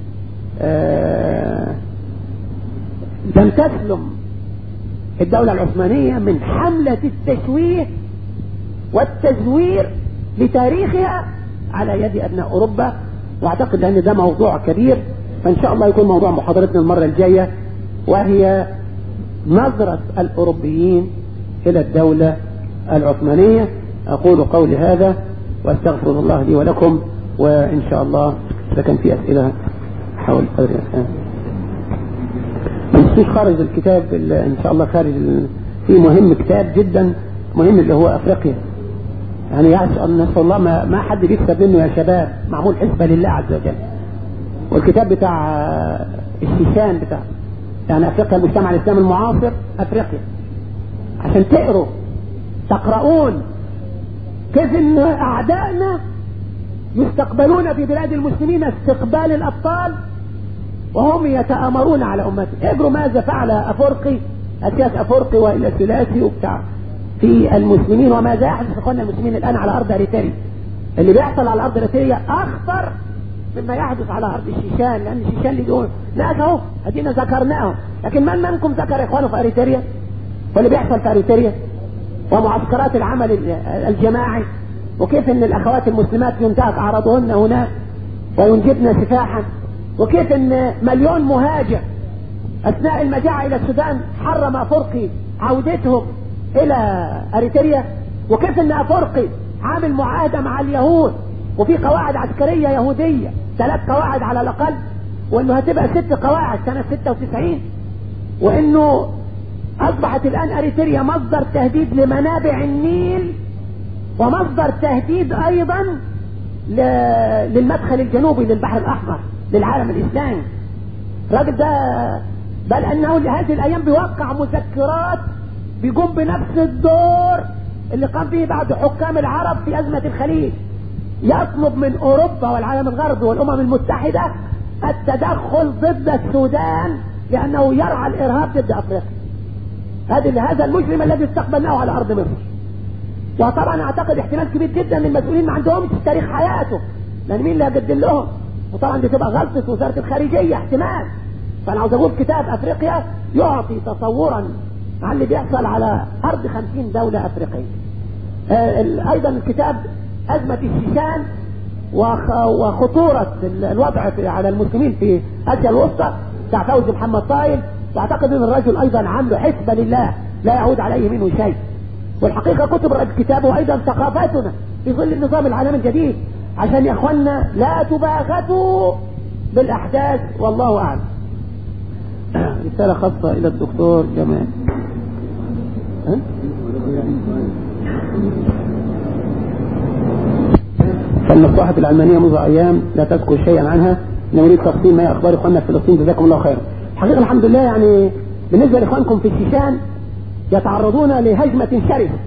لم تسلم الدولة العثمانية من حملة التشويه والتزوير لتاريخها على يد أبناء أوروبا واعتقد ان ده موضوع كبير فان شاء الله يكون موضوع محاضرتنا المرة الجاية وهي نظرة الاوروبيين الى الدولة العثمانية اقول قولي هذا واستغفر الله لي ولكم وان شاء الله اذا كان في اسئلة حول قدر الاسئلة مش خارج الكتاب ان شاء الله خارج في مهم كتاب جدا مهم اللي هو افريقيا يعني يسأل نسأل الله ما, ما حد بيكسب منه يا شباب معمول حسبة لله عز وجل والكتاب بتاع الشيشان بتاع يعني افريقيا المجتمع الاسلامي المعاصر افريقيا عشان تقروا تقرؤون كيف ان اعدائنا يستقبلون في بلاد المسلمين استقبال الابطال وهم يتآمرون على امتهم اقروا ماذا فعل افرقي اسياس افرقي والى الثلاثي وبتاع في المسلمين وماذا يحدث اخواننا المسلمين الان على ارض اريتريا اللي بيحصل على ارض اريتريا اخطر مما يحدث على ارض الشيشان لان الشيشان اللي دول ناس اهو ادينا ذكرناهم لكن من منكم ذكر اخوانه في اريتريا واللي بيحصل في اريتريا ومعسكرات العمل الجماعي وكيف ان الاخوات المسلمات ينتهك اعراضهن هناك وينجبن سفاحا وكيف ان مليون مهاجر اثناء المجاعة الى السودان حرم افرقي عودتهم الى اريتريا وكيف ان افرقي عامل معاهدة مع اليهود وفي قواعد عسكرية يهودية ثلاث قواعد على الاقل وانه هتبقى ست قواعد سنة 96 وانه اصبحت الان اريتريا مصدر تهديد لمنابع النيل ومصدر تهديد ايضا ل... للمدخل الجنوبي للبحر الاحمر للعالم الاسلامي الراجل ده بل انه لهذه الايام بيوقع مذكرات بيقوم بنفس الدور اللي قام به بعض حكام العرب في ازمة الخليج يطلب من اوروبا والعالم الغربي والامم المتحدة التدخل ضد السودان لانه يرعى الارهاب ضد افريقيا هذا هذا المجرم الذي استقبلناه على ارض مصر وطبعا اعتقد احتمال كبير جدا ان المسؤولين ما عندهمش تاريخ حياته لان مين اللي هيقدم لهم وطبعا دي تبقى غلطة وزارة الخارجية احتمال فانا عاوز اقول كتاب افريقيا يعطي تصورا عن اللي بيحصل على ارض خمسين دولة افريقية آه ايضا الكتاب ازمة الشيشان وخطورة الوضع على المسلمين في اسيا الوسطى بتاع فوزي محمد طايل واعتقد ان الرجل ايضا عامله حسبة لله لا يعود عليه منه شيء والحقيقة كتب الكتاب وايضا ثقافتنا في ظل النظام العالمي الجديد عشان يا اخوانا لا تباغتوا بالاحداث والله اعلم رسالة خاصة الى الدكتور جمال ها؟ فالمصلحة العلمانية منذ ايام لا تذكر شيئا عنها نريد تفصيل ما اخبار اخواننا في فلسطين جزاكم الله خيرا الحقيقة الحمد لله يعني بالنسبة لاخوانكم في الشيشان يتعرضون لهجمة شرسة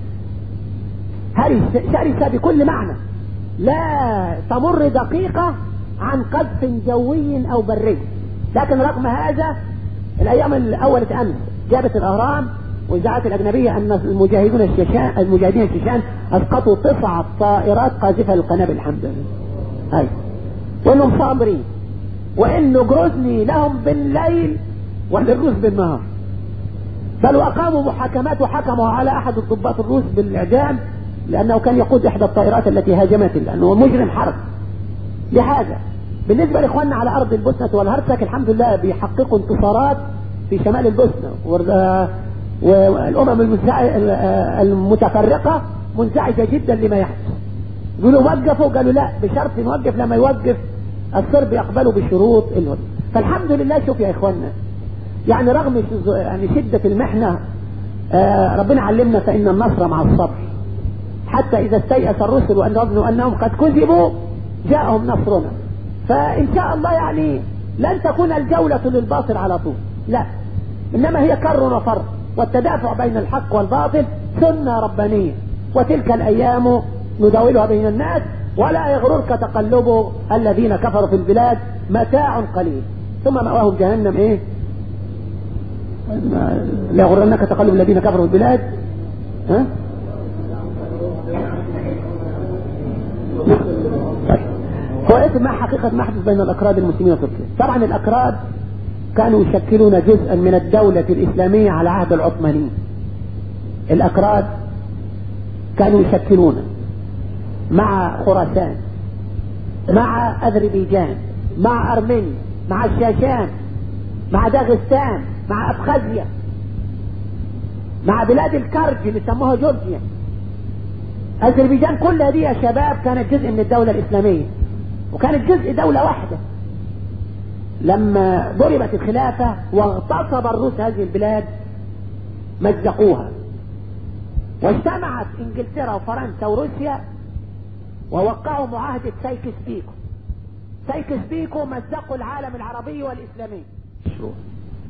شرسة بكل معنى لا تمر دقيقة عن قذف جوي او بري لكن رغم هذا الايام الاول امس جابت الاهرام والاذاعات الاجنبية ان المجاهدون الشيشان المجاهدين الشيشان اسقطوا تسع طائرات قاذفة للقنابل الحمد لله هاي وانهم صابرين وانه جروزني لهم بالليل وللروس بالنهار بل واقاموا محاكمات وحكموا على احد الضباط الروس بالاعدام لانه كان يقود احدى الطائرات التي هاجمت لانه مجرم حرب لهذا بالنسبة لاخواننا على ارض البوسنة والهرسك الحمد لله بيحققوا انتصارات في شمال البوسنة والامم المتفرقة منزعجة جدا لما يحدث يقولوا وقفوا قالوا لا بشرط نوقف لما يوقف الصرب يقبلوا بشروط الوقف فالحمد لله شوف يا اخواننا يعني رغم يعني شدة المحنة ربنا علمنا فإن النصر مع الصبر حتى إذا استيأس الرسل وأن ظنوا أنهم قد كذبوا جاءهم نصرنا فإن شاء الله يعني لن تكون الجولة للباطل على طول لا إنما هي كر وفر والتدافع بين الحق والباطل سنة ربانية وتلك الأيام نداولها بين الناس ولا يغررك تقلب الذين كفروا في البلاد متاع قليل ثم مأواهم جهنم ايه لا يغرنك تقلب الذين كفروا في البلاد ها هو اسم ما حقيقة ما حدث بين الأكراد المسلمين وتركيا طبعا الأكراد كانوا يشكلون جزءا من الدولة الإسلامية على عهد العثمانيين الأكراد كانوا يشكلون مع خراسان مع اذربيجان مع ارمينيا مع الشاشان مع داغستان مع ابخازيا مع بلاد الكرج اللي سموها جورجيا اذربيجان كلها دي يا شباب كانت جزء من الدولة الاسلامية وكانت جزء دولة واحدة لما ضربت الخلافة واغتصب الروس هذه البلاد مزقوها واجتمعت انجلترا وفرنسا وروسيا ووقعوا معاهدة سايكس بيكو سايكس بيكو مزقوا العالم العربي والاسلامي مشروع